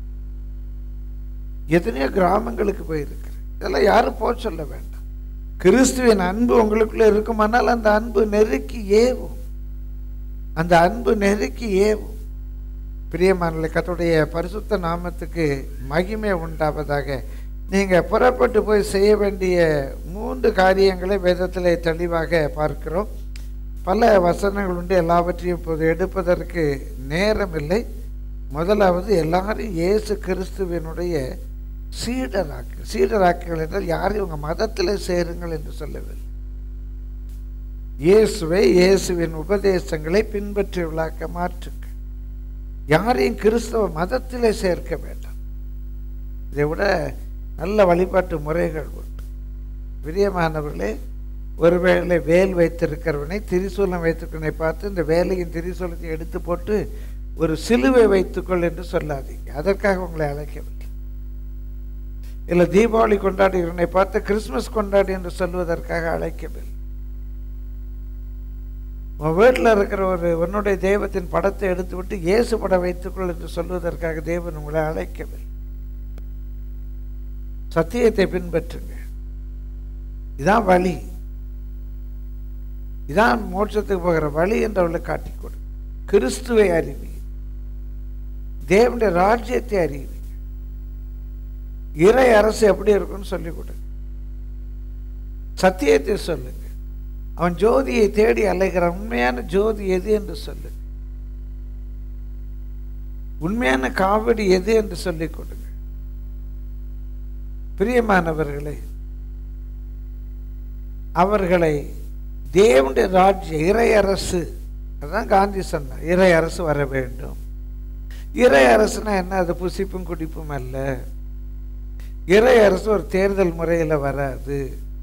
எத்தனையோ கிராமங்களுக்கு போயிருக்கிறேன் இதெல்லாம் யாரும் போக சொல்ல வேண்டாம் கிறிஸ்துவின் அன்பு உங்களுக்குள்ள இருக்குமானால் அந்த அன்பு நெருக்கி ஏவும் அந்த அன்பு நெருக்கி ஏவும் பிரியமான கத்துடைய பரிசுத்த நாமத்துக்கு மகிமை உண்டாவதாக நீங்கள் புறப்பட்டு போய் செய்ய வேண்டிய மூன்று காரியங்களை வேதத்தில் தெளிவாக பார்க்கிறோம் பல வசனங்கள் உண்டு எல்லாவற்றையும் இப்போது எடுப்பதற்கு நேரம் இல்லை முதலாவது எல்லாரும் இயேசு கிறிஸ்துவினுடைய சீடராக்கு சீடராக்குகள் என்றால் யாரையும் உங்கள் மதத்தில் சேருங்கள் என்று சொல்லவில்லை இயேசுவை இயேசுவின் உபதேசங்களை பின்பற்றி விழாக்க மாற்றுங்கள் யாரையும் கிறிஸ்தவ மதத்திலே சேர்க்க வேண்டாம் இதை விட நல்ல வழிபாட்டு முறைகள் உண்டு பிரியமானவர்களே ஒருவேளை வேல் வைத்திருக்கிறவனை திரிசூலம் வைத்திருக்கிறவனை பார்த்து இந்த வேலையின் திரிசூலத்தை எடுத்து போட்டு ஒரு சிலுவை வைத்துக்கொள் என்று சொல்லாதீங்க அதற்காக உங்களை அழைக்கவில்லை இல்லை தீபாவளி கொண்டாடுகிறவனை பார்த்து கிறிஸ்மஸ் கொண்டாடு என்று சொல்வதற்காக அழைக்கவில்லை உன் வீட்டில் இருக்கிற ஒரு உன்னுடைய தெய்வத்தின் படத்தை எடுத்து விட்டு இயேசு படம் வைத்துக்கொள் என்று சொல்வதற்காக தேவன் உங்களை அழைக்கவில்லை சத்தியத்தை பின்பற்றுங்க இதான் வழி இதான் மோட்சத்துக்கு போகிற வழி என்று அவளை காட்டிக் கொடு கிறிஸ்துவை அறிவி தேவனுடைய ராஜ்யத்தை அறிவி இறை அரசு எப்படி இருக்கும்னு சொல்லிக் கொடு சத்தியத்தை சொல்லுங்க அவன் ஜோதியை தேடி அலைகிறான் உண்மையான ஜோதி எது என்று சொல்லு உண்மையான காவடி எது என்று சொல்லிக் கொடுங்க பிரியமானவர்களே அவர்களை தேவனுடைய ராஜ்ய இறை அரசு அதான் காந்தி சொன்னார் இறை அரசு வர வேண்டும் இறை அரசுனா என்ன அது புசிப்பும் குடிப்பும் அல்ல இறை அரசு ஒரு தேர்தல் முறையில் வராது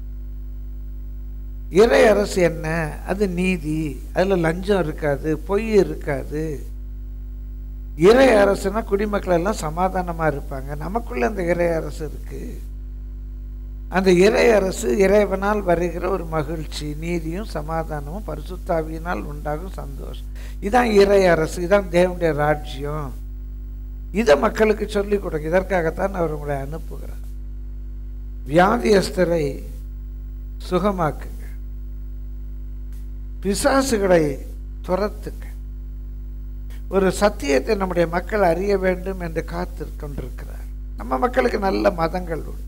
இறை அரசு என்ன அது நீதி அதில் லஞ்சம் இருக்காது பொய் இருக்காது இறை அரசுனா குடிமக்கள் எல்லாம் சமாதானமாக இருப்பாங்க நமக்குள்ள அந்த இறை அரசு இருக்கு அந்த இறை அரசு இறைவனால் வருகிற ஒரு மகிழ்ச்சி நீதியும் சமாதானமும் பரிசுத்தாவியினால் உண்டாகும் சந்தோஷம் இதான் இறை அரசு இதான் தேவனுடைய ராஜ்யம் இதை மக்களுக்கு சொல்லிக் கொடுங்க இதற்காகத்தான் அவர் உங்களை அனுப்புகிறார் வியாதியஸ்தரை சுகமாக்குங்க பிசாசுகளை துரத்துங்க ஒரு சத்தியத்தை நம்முடைய மக்கள் அறிய வேண்டும் என்று காத்து கொண்டிருக்கிறார் நம்ம மக்களுக்கு நல்ல மதங்கள் உண்டு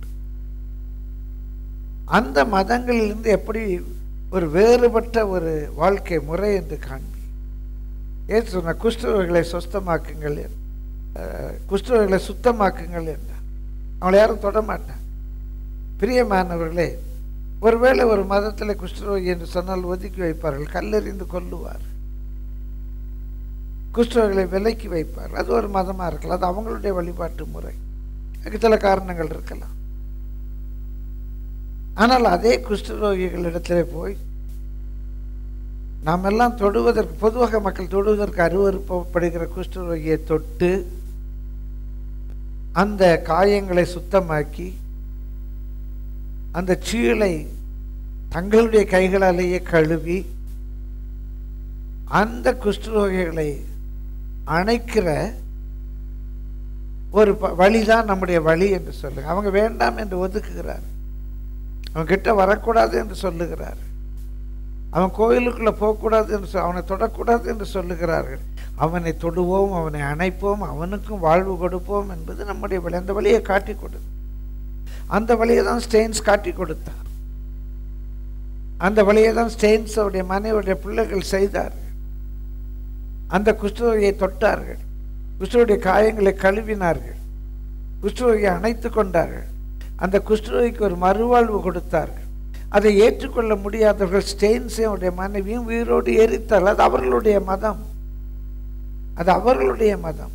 அந்த மதங்களிலிருந்து எப்படி ஒரு வேறுபட்ட ஒரு வாழ்க்கை முறை என்று காண்பி ஏன் சொன்ன குஷ்டவர்களை சுத்தமாக்குங்கள் குஷ்டவர்களை சுத்தமாக்குங்கள் என்றார் அவளை யாரும் தொட மாட்டான் பிரியமானவர்களே ஒருவேளை ஒரு மதத்தில் குஷ்டரோகி என்று சொன்னால் ஒதுக்கி வைப்பார்கள் கல்லெறிந்து கொல்லுவார் குஷ்டரோகிகளை விலைக்கு வைப்பார்கள் அது ஒரு மதமாக இருக்கலாம் அது அவங்களுடைய வழிபாட்டு முறை அதுக்கு சில காரணங்கள் இருக்கலாம் ஆனால் அதே குஷ்டரோகிகளிடத்தில் போய் நாம் எல்லாம் தொடுவதற்கு பொதுவாக மக்கள் தொடுவதற்கு அருவறுப்படுகிற குஷ்டரோகியை தொட்டு அந்த காயங்களை சுத்தமாக்கி அந்த சீலை தங்களுடைய கைகளாலேயே கழுவி அந்த குஷ்டரோகிகளை அணைக்கிற ஒரு வழிதான் நம்முடைய வழி என்று சொல்லுங்க அவங்க வேண்டாம் என்று ஒதுக்குகிறார் அவன் கிட்ட வரக்கூடாது என்று சொல்லுகிறார் அவன் கோயிலுக்குள்ளே போகக்கூடாது என்று அவனை தொடக்கூடாது என்று சொல்லுகிறார்கள் அவனை தொடுவோம் அவனை அணைப்போம் அவனுக்கும் வாழ்வு கொடுப்போம் என்பது நம்முடைய வழி அந்த வழியை காட்டி கொடு அந்த வழியை தான் ஸ்டெயின்ஸ் காட்டி கொடுத்தார் அந்த வழியை தான் ஸ்டெயின்ஸ் அவருடைய மனைவியுடைய பிள்ளைகள் செய்தார்கள் அந்த குஷ்டரோகியை தொட்டார்கள் குஷ்டருடைய காயங்களை கழுவினார்கள் குஷ்டரோகியை அணைத்து கொண்டார்கள் அந்த குஷ்டரோகிக்கு ஒரு மறுவாழ்வு கொடுத்தார்கள் அதை ஏற்றுக்கொள்ள முடியாதவர்கள் ஸ்டெயின்ஸையும் அவருடைய மனைவியும் உயிரோடு எரித்தார்கள் அது அவர்களுடைய மதம் அது அவர்களுடைய மதம்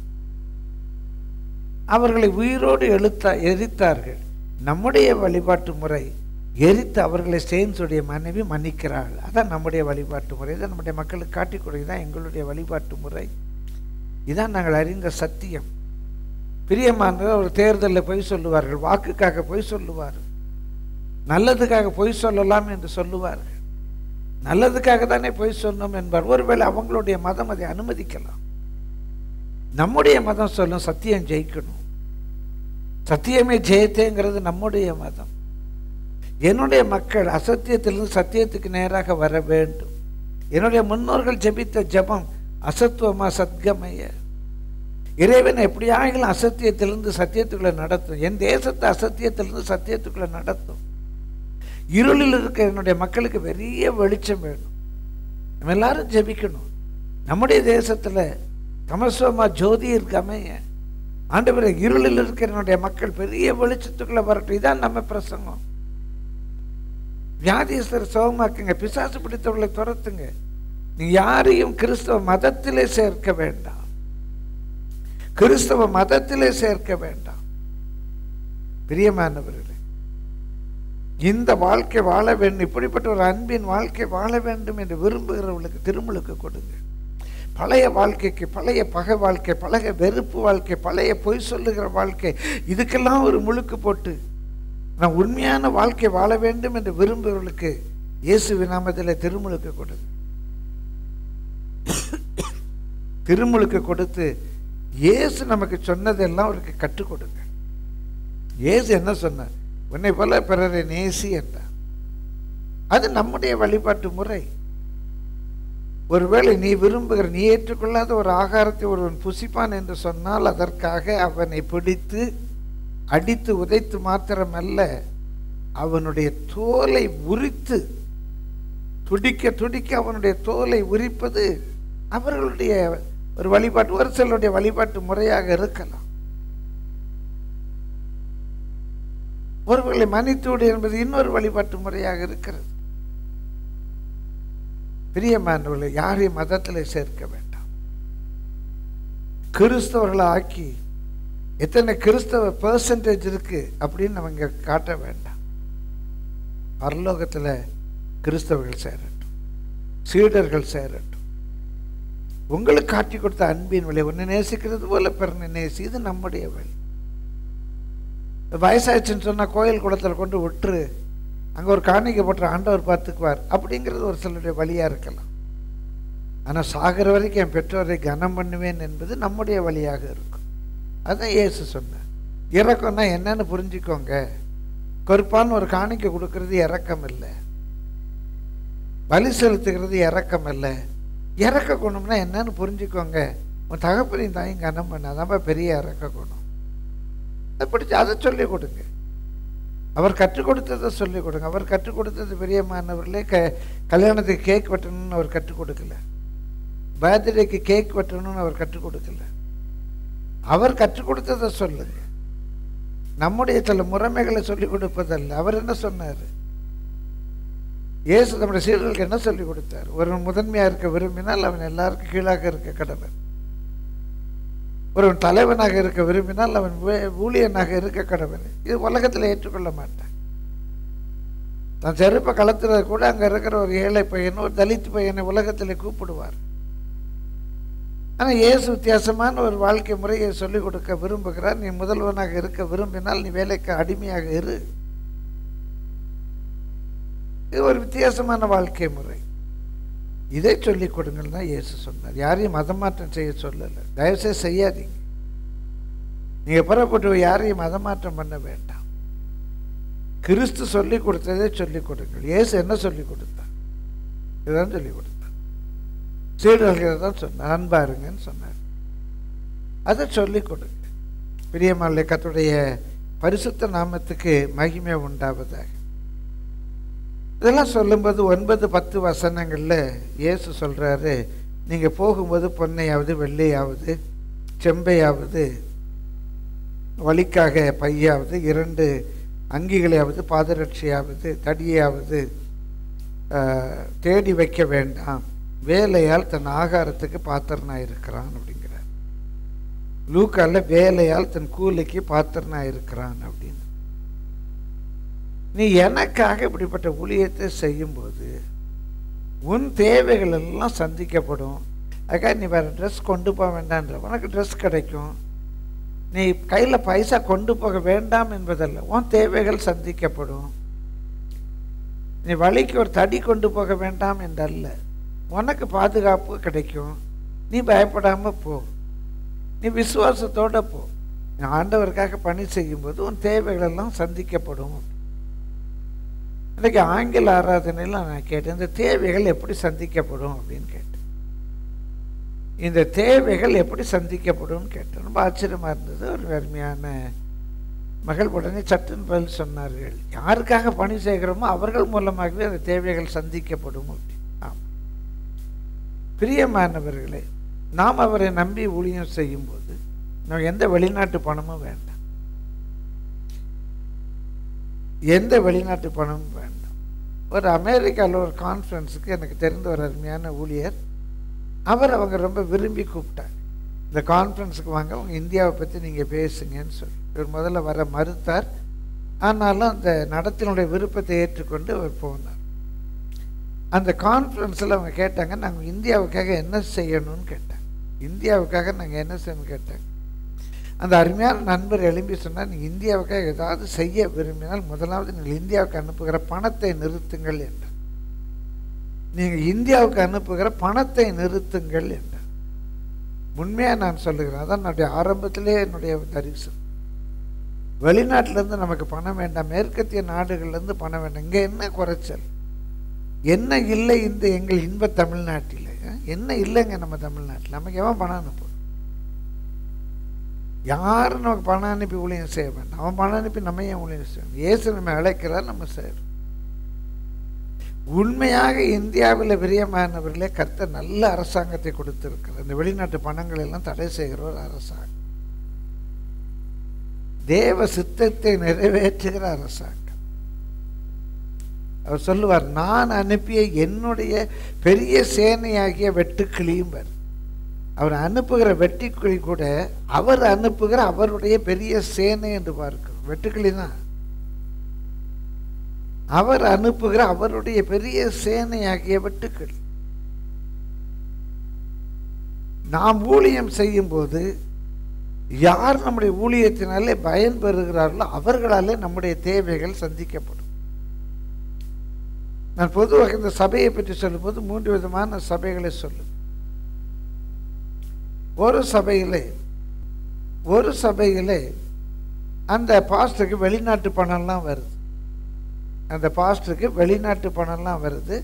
அவர்களை உயிரோடு எழுத்தா எரித்தார்கள் நம்முடைய வழிபாட்டு முறை எரித்து அவர்களை ஸ்டெயின்ஸுடைய மனைவி மன்னிக்கிறாள் அதான் நம்முடைய வழிபாட்டு முறை இதை நம்முடைய மக்களுக்கு காட்டிக் கொடுக்குதான் எங்களுடைய வழிபாட்டு முறை இதான் நாங்கள் அறிந்த சத்தியம் பிரியமானவர் ஒரு தேர்தலில் பொய் சொல்லுவார்கள் வாக்குக்காக பொய் சொல்லுவார்கள் நல்லதுக்காக பொய் சொல்லலாம் என்று சொல்லுவார்கள் நல்லதுக்காக தானே பொய் சொன்னோம் என்பார் ஒருவேளை அவங்களுடைய மதம் அதை அனுமதிக்கலாம் நம்முடைய மதம் சொல்லும் சத்தியம் ஜெயிக்கணும் சத்தியமே ஜெயத்தேங்கிறது நம்முடைய மதம் என்னுடைய மக்கள் அசத்தியத்திலிருந்து சத்தியத்துக்கு நேராக வர வேண்டும் என்னுடைய முன்னோர்கள் ஜெபித்த ஜபம் அசத்துவமா சத்கமய இறைவன் எப்படியாகிலும் அசத்தியத்திலிருந்து சத்தியத்துக்குள்ள நடத்தும் என் தேசத்தை அசத்தியத்திலிருந்து சத்தியத்துக்குள்ள நடத்தும் இருளில் இருக்க என்னுடைய மக்களுக்கு பெரிய வெளிச்சம் வேணும் நம்ம எல்லாரும் ஜெபிக்கணும் நம்முடைய தேசத்தில் தமசுவமா ஜோதி இருக்காமைய ஆண்டவரை இருளில் இருக்கிற என்னுடைய மக்கள் பெரிய வெளிச்சத்துக்குள்ள வரட்டும் இதான் நம்ம பிரசங்கம் வியாதியஸ்தர் சுகமாக்குங்க பிசாசு பிடித்தவர்களை துரத்துங்க நீ யாரையும் கிறிஸ்தவ மதத்திலே சேர்க்க வேண்டாம் கிறிஸ்தவ மதத்திலே சேர்க்க வேண்டாம் பிரியமானவர்களே இந்த வாழ்க்கை வாழ வேண்டும் இப்படிப்பட்ட ஒரு அன்பின் வாழ்க்கை வாழ வேண்டும் என்று விரும்புகிறவர்களுக்கு திருமலுக்கு கொடுங்க பழைய வாழ்க்கைக்கு பழைய பகை வாழ்க்கை பழைய வெறுப்பு வாழ்க்கை பழைய பொய் சொல்லுகிற வாழ்க்கை இதுக்கெல்லாம் ஒரு முழுக்கு போட்டு நான் உண்மையான வாழ்க்கை வாழ வேண்டும் என்று விரும்புகிறவர்களுக்கு இயேசு நாமத்தில் திருமுழுக்கு கொடுங்க திருமுழுக்கு கொடுத்து இயேசு நமக்கு சொன்னதெல்லாம் அவருக்கு கற்றுக் கொடுங்க இயேசு என்ன சொன்னார் உன்னை போல பிறரை நேசி என்றார் அது நம்முடைய வழிபாட்டு முறை ஒருவேளை நீ விரும்புகிற நீ ஏற்றுக்கொள்ளாத ஒரு ஆகாரத்தை ஒருவன் புசிப்பான் என்று சொன்னால் அதற்காக அவனை பிடித்து அடித்து உதைத்து மாத்திரமல்ல அவனுடைய தோலை உரித்து துடிக்க துடிக்க அவனுடைய தோலை உரிப்பது அவர்களுடைய ஒரு வழிபாட்டு ஒரு சிலருடைய வழிபாட்டு முறையாக இருக்கலாம் ஒருவர்களை மன்னித்தோடு என்பது இன்னொரு வழிபாட்டு முறையாக இருக்கிறது பிரியமானவர்களை யாரையும் மதத்தில் சேர்க்க வேண்டாம் கிறிஸ்தவர்களை ஆக்கி எத்தனை கிறிஸ்தவ பெர்சன்டேஜ் இருக்கு அப்படின்னு நம்ம இங்க காட்ட வேண்டாம் பரலோகத்தில் கிறிஸ்தவர்கள் சேரட்டும் சீடர்கள் சேரட்டும் உங்களுக்கு காட்டி கொடுத்த அன்பின் வழி ஒன்று நேசிக்கிறது போல பிறனை நேசி இது நம்முடைய வழி வயசாச்சுன்னு சொன்னால் கோயில் குளத்தில் கொண்டு விட்டுரு அங்கே ஒரு காணிக்கை போட்டு ஆண்டவர் பார்த்துக்குவார் அப்படிங்கிறது ஒரு சிலருடைய வழியாக இருக்கலாம் ஆனால் சாகிற வரைக்கும் என் பெற்றோரை கனம் பண்ணுவேன் என்பது நம்முடைய வழியாக இருக்கும் அதுதான் இயேசு சொன்னார் இறக்கம்னா என்னன்னு புரிஞ்சுக்கோங்க கருப்பான்னு ஒரு காணிக்கை கொடுக்கறது இறக்கம் இல்லை பலி செலுத்துகிறது இறக்கம் இல்லை இறக்க குணம்னா என்னன்னு புரிஞ்சுக்கோங்க உன் தகப்பனையும் தாயும் கனம் பண்ணாதான் பெரிய இறக்க குணம் அதை படிச்சு அதை சொல்லிக் கொடுங்க அவர் கற்றுக் கொடுத்ததை சொல்லிக் கொடுங்க அவர் கற்றுக் கொடுத்தது பெரியமானவர்களே க கல்யாணத்துக்கு கேக் வெட்டணும்னு அவர் கற்றுக் கொடுக்கல பர்த்டேக்கு கேக் வெட்டணும்னு அவர் கற்றுக் கொடுக்கல அவர் கற்றுக் கொடுத்ததை சொல்லுங்க நம்முடைய சில முறைமைகளை சொல்லிக் கொடுப்பதல்ல அவர் என்ன சொன்னார் இயேசு நம்முடைய சீடர்களுக்கு என்ன சொல்லிக் கொடுத்தார் ஒருவன் முதன்மையாக இருக்க விரும்பினால் அவன் எல்லாருக்கும் கீழாக இருக்க கடவன் ஒருவன் தலைவனாக இருக்க விரும்பினால் அவன் வே- ஊழியனாக இருக்க கடவன் இது உலகத்தில் ஏற்றுக்கொள்ள மாட்டான் தான் செருப்ப களத்துல கூட அங்க இருக்கிற ஒரு ஏழை பையன் ஒரு தலித் பையனை உலகத்தில் கூப்பிடுவார் ஆனா இயேசு வித்தியாசமான ஒரு வாழ்க்கை முறையை சொல்லிக் கொடுக்க விரும்புகிறார் நீ முதல்வனாக இருக்க விரும்பினால் நீ வேலைக்கு அடிமையாக இரு இது ஒரு வித்தியாசமான வாழ்க்கை முறை இதை சொல்லிக் கொடுங்கள் தான் இயேசு சொன்னார் யாரையும் மதமாற்றம் செய்ய சொல்லலை தயவுசெய்து செய்யாதீங்க நீங்க புறப்பட்டு யாரையும் மதமாற்றம் பண்ண வேண்டாம் கிறிஸ்து சொல்லிக் கொடுத்ததே சொல்லிக் கொடுங்கள் இயேசு என்ன சொல்லிக் கொடுத்தார் இதுதான் சொல்லிக் கொடுத்தார் சீடர்கள் தான் சொன்னார் அன்பா இருங்கன்னு சொன்னார் அதை சொல்லிக் கொடுங்க பிரியமல்ல கத்துடைய பரிசுத்த நாமத்துக்கு மகிமை உண்டாவதாக இதெல்லாம் சொல்லும்போது ஒன்பது பத்து வசனங்களில் இயேசு சொல்கிறாரு நீங்கள் போகும்போது பொன்னையாவது வெள்ளையாவது செம்பையாவது வழிக்காக பையாவது இரண்டு அங்கிகளையாவது பாதரட்சியாவது தடியாவது ஆஹ், தேடி வைக்க வேண்டாம் வேலையால் தன் ஆகாரத்துக்கு பாத்திரனாக இருக்கிறான் அப்படிங்கிறார் லூக்கால வேலையால் தன் கூலிக்கு பாத்திரனாக இருக்கிறான் அப்படின்னு நீ எனக்காக இப்படிப்பட்ட ஊழியத்தை செய்யும்போது உன் தேவைகள் எல்லாம் சந்திக்கப்படும் அதுக்காக நீ வேறு ட்ரெஸ் கொண்டு போக வேண்டான்ற உனக்கு ட்ரெஸ் கிடைக்கும் நீ கையில் பைசா கொண்டு போக வேண்டாம் என்பதல்ல உன் தேவைகள் சந்திக்கப்படும் நீ வழிக்கு ஒரு தடி கொண்டு போக வேண்டாம் என்றல்ல உனக்கு பாதுகாப்பு கிடைக்கும் நீ பயப்படாமல் போ நீ விசுவாசத்தோட போ நீ ஆண்டவருக்காக பணி செய்யும்போது உன் தேவைகள் எல்லாம் சந்திக்கப்படும் இன்னைக்கு ஆங்கில ஆராதனையில் நான் கேட்டேன் இந்த தேவைகள் எப்படி சந்திக்கப்படும் அப்படின்னு கேட்டேன் இந்த தேவைகள் எப்படி சந்திக்கப்படும் கேட்டேன் ரொம்ப ஆச்சரியமா இருந்தது ஒரு அருமையான மகள் உடனே சட்டுன்னு பதில் சொன்னார்கள் யாருக்காக பணி செய்கிறோமோ அவர்கள் மூலமாகவே அந்த தேவைகள் சந்திக்கப்படும் அப்படி ஆம் பிரியமானவர்களே நாம் அவரை நம்பி ஊழியம் செய்யும்போது நம்ம எந்த வெளிநாட்டு பணமும் வேண்டாம் எந்த வெளிநாட்டு பணமும் வேண்டாம் ஒரு அமெரிக்காவில் ஒரு கான்ஃபரன்ஸுக்கு எனக்கு தெரிந்த ஒரு அருமையான ஊழியர் அவர் அவங்க ரொம்ப விரும்பி கூப்பிட்டாங்க இந்த கான்ஃபரன்ஸுக்கு வாங்க அவங்க இந்தியாவை பற்றி நீங்கள் பேசுங்கன்னு சொல்லி இவர் முதல்ல வர மறுத்தார் ஆனாலும் அந்த நடத்தினுடைய விருப்பத்தை ஏற்றுக்கொண்டு அவர் போனார் அந்த கான்ஃபரன்ஸில் அவங்க கேட்டாங்க நாங்கள் இந்தியாவுக்காக என்ன செய்யணும்னு கேட்டாங்க இந்தியாவுக்காக நாங்கள் என்ன செய்யணும்னு கேட்டாங்க அந்த அருமையான நண்பர் எழும்பி சொன்னார் நீங்கள் இந்தியாவுக்காக ஏதாவது செய்ய விரும்பினால் முதலாவது நீங்கள் இந்தியாவுக்கு அனுப்புகிற பணத்தை நிறுத்துங்கள் என்றார் நீங்கள் இந்தியாவுக்கு அனுப்புகிற பணத்தை நிறுத்துங்கள் என்றார் உண்மையாக நான் சொல்லுகிறேன் அதான் என்னுடைய ஆரம்பத்திலே என்னுடைய தரிசனம் வெளிநாட்டிலேருந்து நமக்கு பணம் வேண்டாம் மேற்கத்திய நாடுகள்லேருந்து பணம் வேண்டாம் இங்கே என்ன குறைச்சல் என்ன இல்லை இந்த எங்கள் இன்ப தமிழ்நாட்டில் அஹ்? என்ன இல்லைங்க நம்ம தமிழ்நாட்டில் நமக்கு எவன் பணம் அனுப்பும் யாரும் நமக்கு பணம் அனுப்பி ஊழியம் செய்ய வேண்டாம் அவன் பணம் அனுப்பி நம்ம ஏன் ஊழியம் செய்யணும் இயேசு நம்ம அழைக்கிறார் நம்ம செய்யறோம் உண்மையாக இந்தியாவில் பிரியமானவர்களே கர்த்தர் நல்ல அரசாங்கத்தை கொடுத்திருக்கிறார் இந்த வெளிநாட்டு பணங்கள் எல்லாம் தடை செய்கிற ஒரு அரசாங்கம் தேவ சித்தத்தை நிறைவேற்றுகிற அரசாங்கம் அவர் சொல்லுவார் நான் அனுப்பிய என்னுடைய பெரிய சேனையாகிய வெட்டுக்கிளியும் பார் அவர் அனுப்புகிற வெட்டுக்கிளி கூட அவர் அனுப்புகிற அவருடைய பெரிய சேனை என்று பார்க்கிறோம் வெட்டுக்கிளி தான் அவர் அனுப்புகிற அவருடைய பெரிய சேனையாகிய வெட்டுக்கிளி நாம் ஊழியம் செய்யும் போது யார் நம்முடைய ஊழியத்தினாலே பயன் பெறுகிறார்களோ அவர்களாலே நம்முடைய தேவைகள் சந்திக்கப்படும் நான் பொதுவாக இந்த சபையை பற்றி சொல்லும்போது மூன்று விதமான சபைகளை சொல்லும் ஒரு சபையிலே ஒரு சபையிலே அந்த பாஸ்டருக்கு வெளிநாட்டு பணம்லாம் வருது அந்த பாஸ்டருக்கு வெளிநாட்டு பணம்லாம் வருது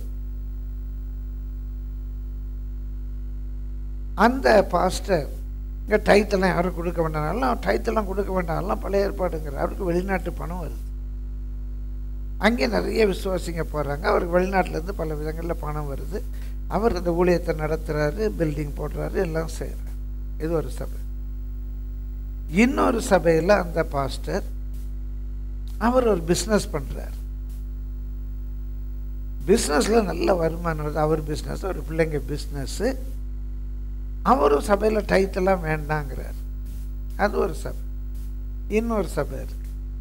அந்த பாஸ்டர் இங்கே டைத்தெல்லாம் யாரும் கொடுக்க வேண்டாம் டைத்தெல்லாம் கொடுக்க வேண்டாம் பழைய ஏற்பாடுங்கிற அவருக்கு வெளிநாட்டு பணம் வருது அங்கே நிறைய விசுவாசிங்க போகிறாங்க அவருக்கு வெளிநாட்டிலேருந்து பல விதங்களில் பணம் வருது அவர் இந்த ஊழியத்தை நடத்துகிறாரு பில்டிங் போடுறாரு எல்லாம் செய்கிறார் இது ஒரு சபை இன்னொரு சபையில் அந்த பாஸ்டர் அவர் ஒரு பிஸ்னஸ் பண்ணுறார் பிஸ்னஸில் நல்ல வருமானம் வருது அவர் பிஸ்னஸ் அவர் பிள்ளைங்க பிஸ்னஸ்ஸு அவரும் சபையில் டைத்தெல்லாம் வேண்டாங்கிறார் அது ஒரு சபை இன்னொரு சபை இருக்கு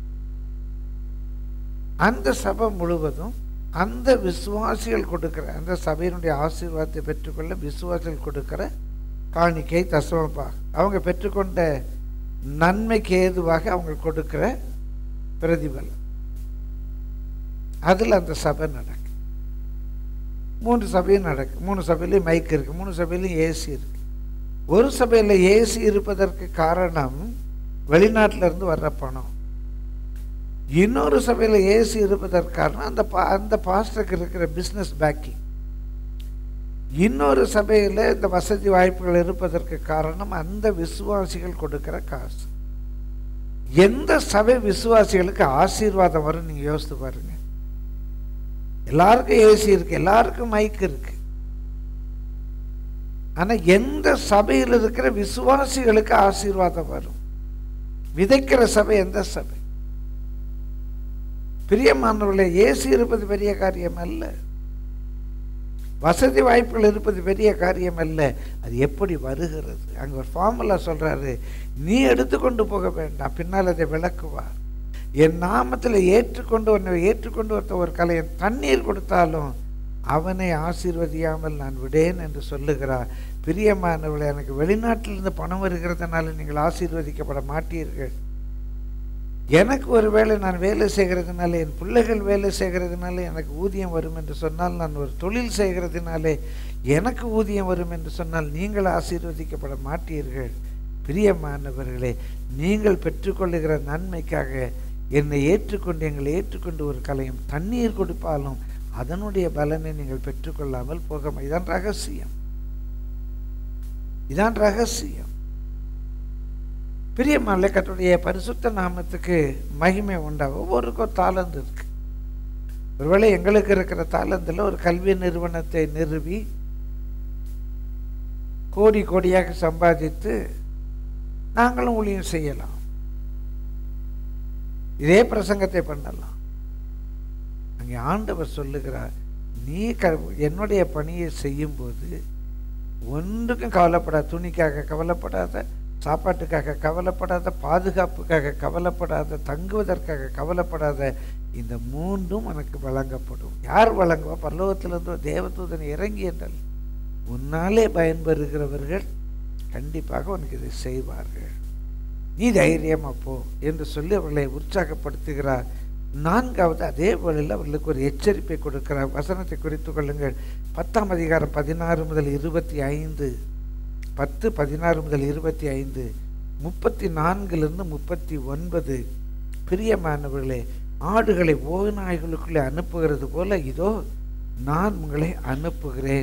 அந்த சபை முழுவதும் அந்த விசுவாசிகள் கொடுக்கிற அந்த சபையினுடைய ஆசீர்வாதத்தை பெற்றுக்கொள்ள விசுவாசிகள் கொடுக்கிற காணிக்கை தசமப்பா அவங்க பெற்றுக்கொண்ட நன்மைக்கு ஏதுவாக அவங்க கொடுக்கிற பிரதிபலம் அதில் அந்த சபை நடக்கும் மூன்று சபையும் நடக்கும் மூணு சபையிலையும் மைக் இருக்குது மூணு சபையிலையும் ஏசி இருக்குது ஒரு சபையில் ஏசி இருப்பதற்கு காரணம் வெளிநாட்டில் இருந்து வர்ற பணம் இன்னொரு சபையில் ஏசி இருப்பதற்கு காரணம் அந்த பா அந்த பாஸ்டருக்கு இருக்கிற பிஸ்னஸ் பேக்கிங் இன்னொரு சபையில் இந்த வசதி வாய்ப்புகள் இருப்பதற்கு காரணம் அந்த விசுவாசிகள் கொடுக்கிற காசு எந்த சபை விசுவாசிகளுக்கு ஆசீர்வாதம் வரும் நீங்கள் யோசித்து பாருங்க எல்லாருக்கும் ஏசி இருக்கு எல்லாருக்கும் மைக் இருக்கு ஆனால் எந்த சபையில் இருக்கிற விசுவாசிகளுக்கு ஆசீர்வாதம் வரும் விதைக்கிற சபை எந்த சபை பிரியமானவர்களே ஏசி இருப்பது பெரிய காரியம் அல்ல வசதி வாய்ப்புகள் இருப்பது பெரிய காரியம் அல்ல அது எப்படி வருகிறது அங்கே ஒரு ஃபார்முலா சொல்கிறாரு நீ எடுத்துக்கொண்டு போக வேண்டாம் பின்னால் அதை விளக்குவார் என் நாமத்தில் ஏற்றுக்கொண்டு உன்னை ஏற்றுக்கொண்டு ஒருத்த ஒரு கலையன் தண்ணீர் கொடுத்தாலும் அவனை ஆசீர்வதியாமல் நான் விடேன் என்று சொல்லுகிறார் பிரியமானவளை எனக்கு வெளிநாட்டிலிருந்து பணம் வருகிறதுனால நீங்கள் ஆசீர்வதிக்கப்பட மாட்டீர்கள் எனக்கு ஒரு வேளை நான் வேலை செய்கிறதுனால என் பிள்ளைகள் வேலை செய்கிறதுனால எனக்கு ஊதியம் வரும் என்று சொன்னால் நான் ஒரு தொழில் செய்கிறதுனாலே எனக்கு ஊதியம் வரும் என்று சொன்னால் நீங்கள் ஆசீர்வதிக்கப்பட மாட்டீர்கள் பிரியமானவர்களே நீங்கள் பெற்றுக்கொள்ளுகிற நன்மைக்காக என்னை ஏற்றுக்கொண்டு எங்களை ஏற்றுக்கொண்டு ஒரு கலையும் தண்ணீர் கொடுப்பாலும் அதனுடைய பலனை நீங்கள் பெற்றுக்கொள்ளாமல் போக இதான் ரகசியம் இதான் ரகசியம் பிரியமான கட்டுடைய பரிசுத்த நாமத்துக்கு மகிமை உண்டாகும் ஒவ்வொருக்கும் ஒரு தாளந்து இருக்கு ஒருவேளை எங்களுக்கு இருக்கிற தாளந்தில் ஒரு கல்வி நிறுவனத்தை நிறுவி கோடி கோடியாக சம்பாதித்து நாங்களும் ஊழியம் செய்யலாம் இதே பிரசங்கத்தை பண்ணலாம் அங்கே ஆண்டவர் சொல்லுகிறார் நீ க என்னுடைய பணியை செய்யும்போது ஒன்றுக்கும் கவலைப்படாத துணிக்காக கவலைப்படாத சாப்பாட்டுக்காக கவலைப்படாத பாதுகாப்புக்காக கவலைப்படாத தங்குவதற்காக கவலைப்படாத இந்த மூன்றும் உனக்கு வழங்கப்படும் யார் வழங்குவா பரலோகத்திலிருந்து தேவதூதன் இறங்கி என்றால் உன்னாலே பயன்பெறுகிறவர்கள் கண்டிப்பாக உனக்கு இதை செய்வார்கள் நீ தைரியமா போ என்று சொல்லி அவர்களை உற்சாகப்படுத்துகிறார் நான்காவது அதே வேளையில் அவர்களுக்கு ஒரு எச்சரிப்பை கொடுக்கிறார் வசனத்தை குறித்து கொள்ளுங்கள் பத்தாம் அதிகாரம் பதினாறு முதல் இருபத்தி ஐந்து பத்து பதினாறு முதல் இருபத்தி ஐந்து முப்பத்தி நான்கிலிருந்து முப்பத்தி ஒன்பது பிரியமானவர்களே ஆடுகளை ஓநாய்களுக்குள்ளே அனுப்புகிறது போல இதோ நான் உங்களை அனுப்புகிறேன்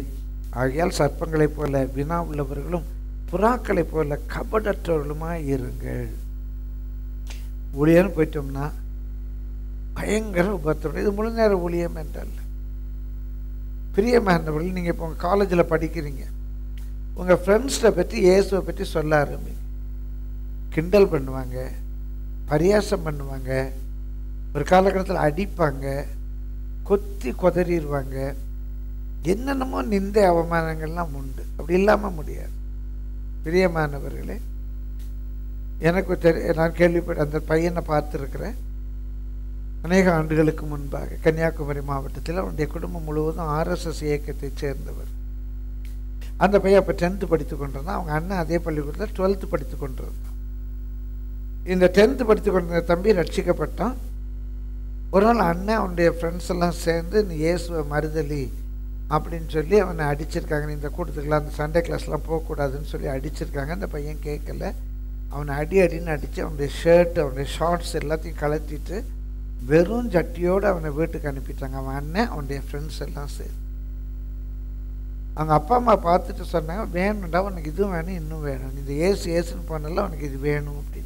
ஆகையால் சர்ப்பங்களைப் போல வினா உள்ளவர்களும் புறாக்களைப் போல கபடற்றவர்களுமாய் இருங்கள் ஊழியர்னு போயிட்டோம்னா பயங்கர உபத்திரம் இது முழு நேர ஊழியம் என்றல்ல பிரியமானவர்கள் நீங்கள் இப்போ உங்கள் காலேஜில் படிக்கிறீங்க உங்கள் ஃப்ரெண்ட்ஸை பற்றி இயேசுவை பற்றி சொல்ல ஆரம்பிங்க கிண்டல் பண்ணுவாங்க பரியாசம் பண்ணுவாங்க ஒரு காலகட்டத்தில் அடிப்பாங்க கொத்தி கொதறிடுவாங்க என்னென்னமோ நிந்தை அவமானங்கள்லாம் உண்டு அப்படி இல்லாமல் முடியாது பிரியமானவர்களே எனக்கு தெரி நான் கேள்விப்பட்ட அந்த பையனை பார்த்துருக்கிறேன் அநேக ஆண்டுகளுக்கு முன்பாக கன்னியாகுமரி மாவட்டத்தில் அவனுடைய குடும்பம் முழுவதும் ஆர்எஸ்எஸ் இயக்கத்தைச் சேர்ந்தவர் அந்த பையன் அப்போ டென்த்து படித்து கொண்டிருந்தான் அவங்க அண்ணன் அதே பள்ளிக்கூடத்தில் டுவெல்த்து படித்து கொண்டிருந்தான் இந்த டென்த்து படித்து கொண்டிருந்த தம்பி ரட்சிக்கப்பட்டான் ஒரு நாள் அண்ணன் அவனுடைய ஃப்ரெண்ட்ஸ் எல்லாம் சேர்ந்து நீ இயேசுவை மறுதலி அப்படின்னு சொல்லி அவனை அடிச்சிருக்காங்க நீ இந்த கூட்டத்துக்குலாம் அந்த சண்டே கிளாஸ்லாம் போகக்கூடாதுன்னு சொல்லி அடிச்சிருக்காங்க அந்த பையன் கேட்கல அவனை அடி அடின்னு அடித்து அவனுடைய ஷர்ட் அவனுடைய ஷார்ட்ஸ் எல்லாத்தையும் கலட்டிட்டு வெறும் ஜட்டியோடு அவனை வீட்டுக்கு அனுப்பிட்டாங்க அவன் அண்ணன் அவனுடைய ஃப்ரெண்ட்ஸ் எல்லாம் சேர்ந்து அவங்க அப்பா அம்மா பார்த்துட்டு சொன்னாங்க வேணும்டா உனக்கு இதுவும் வேணும் இன்னும் வேணும் இந்த ஏசு ஏசுன்னு போனால உனக்கு இது வேணும் அப்படின்னு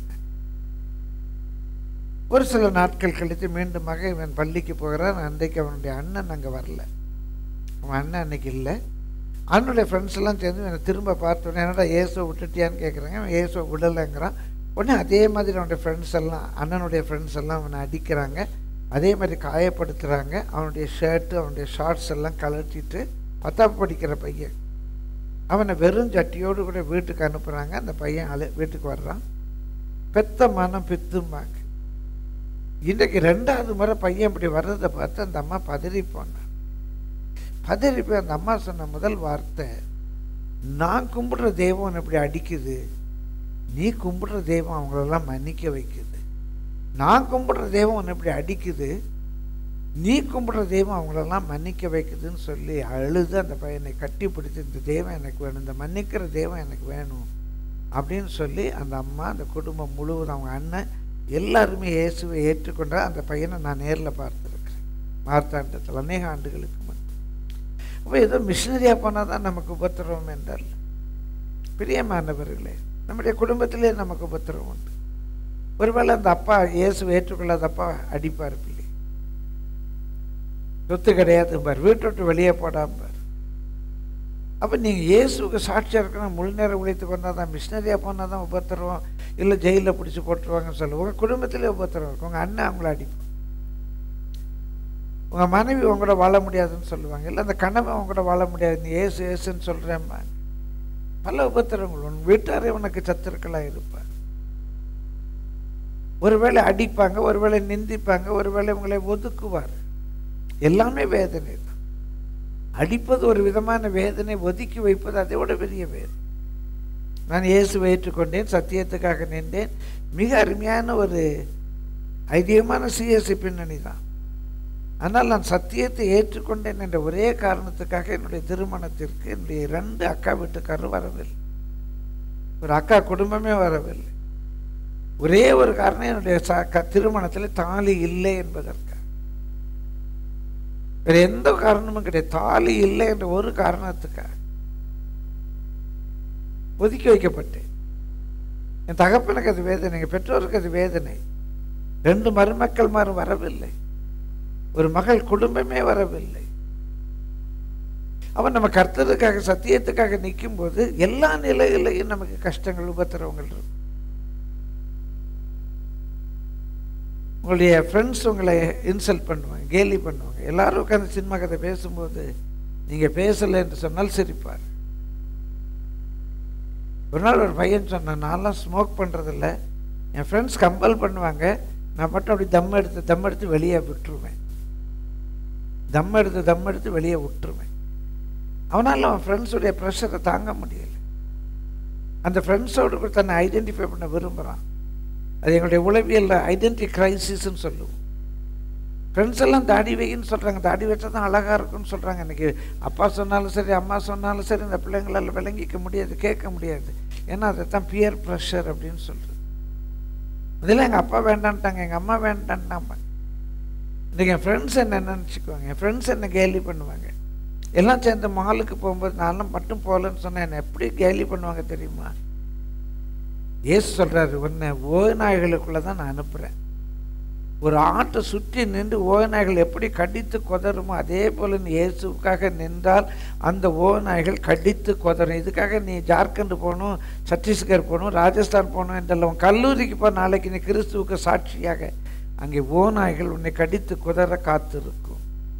ஒரு சில நாட்கள் கழித்து மீண்டுமாக இவன் பள்ளிக்கு போகிறான் அன்றைக்கு அவனுடைய அண்ணன் அங்கே வரல அவன் அண்ணன் அன்னைக்கு இல்லை அண்ணனுடைய ஃப்ரெண்ட்ஸ் எல்லாம் சேர்ந்து இவனை திரும்ப பார்த்தோன்னே என்னடா ஏசுவை விட்டுட்டியான்னு கேட்குறாங்க அவன் ஏசுவை விடலைங்கிறான் உடனே அதே மாதிரி அவனுடைய ஃப்ரெண்ட்ஸ் எல்லாம் அண்ணனுடைய ஃப்ரெண்ட்ஸ் எல்லாம் அவனை அடிக்கிறாங்க அதே மாதிரி காயப்படுத்துகிறாங்க அவனுடைய ஷர்ட்டு அவனுடைய ஷார்ட்ஸ் எல்லாம் கலட்டிட்டு பத்தாப்பு படிக்கிற பையன் அவனை வெறும் சட்டியோடு கூட வீட்டுக்கு அனுப்புகிறாங்க அந்த பையன் அழு வீட்டுக்கு வர்றான் பெத்த மனம் பித்தும்பாங்க இன்றைக்கு ரெண்டாவது முறை பையன் இப்படி வர்றதை பார்த்து அந்த அம்மா பதறி போனான் பதறி போய் அந்த அம்மா சொன்ன முதல் வார்த்தை நான் கும்பிடுற தெய்வம் இப்படி அடிக்குது நீ கும்பிடுற தெய்வம் அவங்களெல்லாம் மன்னிக்க வைக்குது நான் கும்பிடுற தெய்வம் உன்னை இப்படி அடிக்குது நீ கும்பிடுற தெய்வம் அவங்களெல்லாம் மன்னிக்க வைக்குதுன்னு சொல்லி அழுது அந்த பையனை கட்டி பிடிச்சி இந்த தெய்வம் எனக்கு வேணும் இந்த மன்னிக்கிற தெய்வம் எனக்கு வேணும் அப்படின்னு சொல்லி அந்த அம்மா அந்த குடும்பம் முழுவதும் அவங்க அண்ணன் எல்லாருமே இயேசுவை ஏற்றுக்கொண்ட அந்த பையனை நான் நேரில் பார்த்துருக்கிறேன் மார்த்தாண்டத்தில் அநேக ஆண்டுகளுக்கு முன் அப்போ ஏதோ மிஷினரியாக போனால் தான் நமக்கு உபத்திரவம் என்றால் பிரியமானவர்களே நம்முடைய குடும்பத்திலே நமக்கு உபத்திரவம் உண்டு ஒருவேளை அந்த அப்பா இயேசுவை ஏற்றுக்கொள்ளாத அப்பா அடிப்பார் பிள்ளை சொத்து கிடையாது பார் வீட்டை விட்டு வெளியே போடாம அப்போ நீங்கள் இயேசுக்கு சாட்சியாக இருக்கணும் முழு நேரம் உழைத்து கொண்டால் தான் மிஷினரியாக போனால் தான் உபத்திரவம் இல்லை ஜெயிலில் பிடிச்சி போட்டுருவாங்கன்னு சொல்லுவோம் உங்கள் குடும்பத்திலே உபத்திரம் இருக்கும் உங்கள் அண்ணன் அவங்கள அடிப்போம் உங்கள் மனைவி உங்களோட வாழ முடியாதுன்னு சொல்லுவாங்க இல்லை அந்த கணவன் உங்களோட வாழ முடியாது நீ ஏசு ஏசுன்னு சொல்கிறேம்மா பல உபத்திரங்கள் உன் வீட்டாரே உனக்கு சத்துருக்களாக இருப்பார் ஒருவேளை அடிப்பாங்க ஒருவேளை நிந்திப்பாங்க ஒருவேளை உங்களை ஒதுக்குவார் எல்லாமே வேதனை தான் அடிப்பது ஒரு விதமான வேதனை ஒதுக்கி வைப்பது அதை விட பெரிய வேதனை நான் இயேசுவை ஏற்றுக்கொண்டேன் சத்தியத்துக்காக நின்றேன் மிக அருமையான ஒரு ஐதிகமான சிஎஸ்சி பின்னணி தான் ஆனால் நான் சத்தியத்தை ஏற்றுக்கொண்டேன் என்ற ஒரே காரணத்துக்காக என்னுடைய திருமணத்திற்கு என்னுடைய ரெண்டு அக்கா வீட்டுக்காரரும் வரவில்லை ஒரு அக்கா குடும்பமே வரவில்லை ஒரே ஒரு காரணம் என்னுடைய திருமணத்தில் தாலி இல்லை என்பதற்காக வேற எந்த காரணமும் கிடையாது தாலி இல்லை என்ற ஒரு காரணத்துக்காக ஒதுக்கி வைக்கப்பட்டேன் என் தகப்பனுக்கு அது வேதனை எங்கள் பெற்றோருக்கு அது வேதனை ரெண்டு மருமக்கள் மாறும் வரவில்லை ஒரு மகள் குடும்பமே வரவில்லை அவன் நம்ம கர்த்தருக்காக சத்தியத்துக்காக நிற்கும் போது எல்லா நிலையிலையும் நமக்கு கஷ்டங்கள் உபத்திரவங்கள் இருக்கும் உங்களுடைய ஃப்ரெண்ட்ஸ் உங்களை இன்சல்ட் பண்ணுவாங்க கேலி பண்ணுவாங்க எல்லாரும் உட்காந்து சினிமா கதை பேசும்போது நீங்கள் பேசலை என்று சொன்னால் சிரிப்பார் ஒரு நாள் ஒரு பையன் சொன்னான் நான்லாம் ஸ்மோக் பண்ணுறதில்ல என் ஃப்ரெண்ட்ஸ் கம்பல் பண்ணுவாங்க நான் மட்டும் அப்படி தம் எடுத்து தம் எடுத்து வெளியே விட்டுருவேன் தம் எடுத்து தம் எடுத்து வெளியே விட்டுருவேன் அவனால் அவன் ஃப்ரெண்ட்ஸுடைய ப்ரெஷரை தாங்க முடியல அந்த ஃப்ரெண்ட்ஸோடு கூட தன்னை ஐடென்டிஃபை பண்ண விரும்புகிறான் அது எங்களுடைய உளவியல் ஐடென்டி கிரைசிஸ்ன்னு சொல்லுவோம் ஃப்ரெண்ட்ஸ் எல்லாம் தாடி வைன்னு சொல்கிறாங்க தாடி வச்சா தான் அழகாக இருக்குன்னு சொல்கிறாங்க இன்றைக்கி அப்பா சொன்னாலும் சரி அம்மா சொன்னாலும் சரி இந்த பிள்ளைங்களால் விளங்கிக்க முடியாது கேட்க முடியாது ஏன்னா அதை தான் பியர் ப்ரெஷர் அப்படின்னு சொல்கிறது இதில் எங்கள் அப்பா வேண்டான்ட்டாங்க எங்கள் அம்மா வேண்டான்ட்டாங்க இன்றைக்கி என் ஃப்ரெண்ட்ஸ் என்ன நினச்சிக்குவாங்க என் ஃப்ரெண்ட்ஸ் என்ன கேலி பண்ணுவாங்க எல்லாம் சேர்ந்து மாலுக்கு போகும்போது நான்லாம் மட்டும் போகலன்னு சொன்னேன் என்னை எப்படி கேலி பண்ணுவாங்க தெரியுமா இயேசு சொல்றாரு உன்னை ஓநாய்களுக்குள்ள தான் நான் அனுப்புகிறேன் ஒரு ஆட்டை சுற்றி நின்று ஓநாய்கள் எப்படி கடித்து கொதருமோ அதே போல் நீ இயேசுக்காக நின்றால் அந்த ஓநாய்கள் கடித்து கொதரும் இதுக்காக நீ ஜார்க்கண்ட் போகணும் சத்தீஸ்கர் போகணும் ராஜஸ்தான் போகணும் என்றெல்லாம் கல்லூரிக்கு போ நாளைக்கு நீ கிறிஸ்துவுக்கு சாட்சியாக அங்கே ஓநாய்கள் உன்னை கடித்து குதற காத்திருக்கும்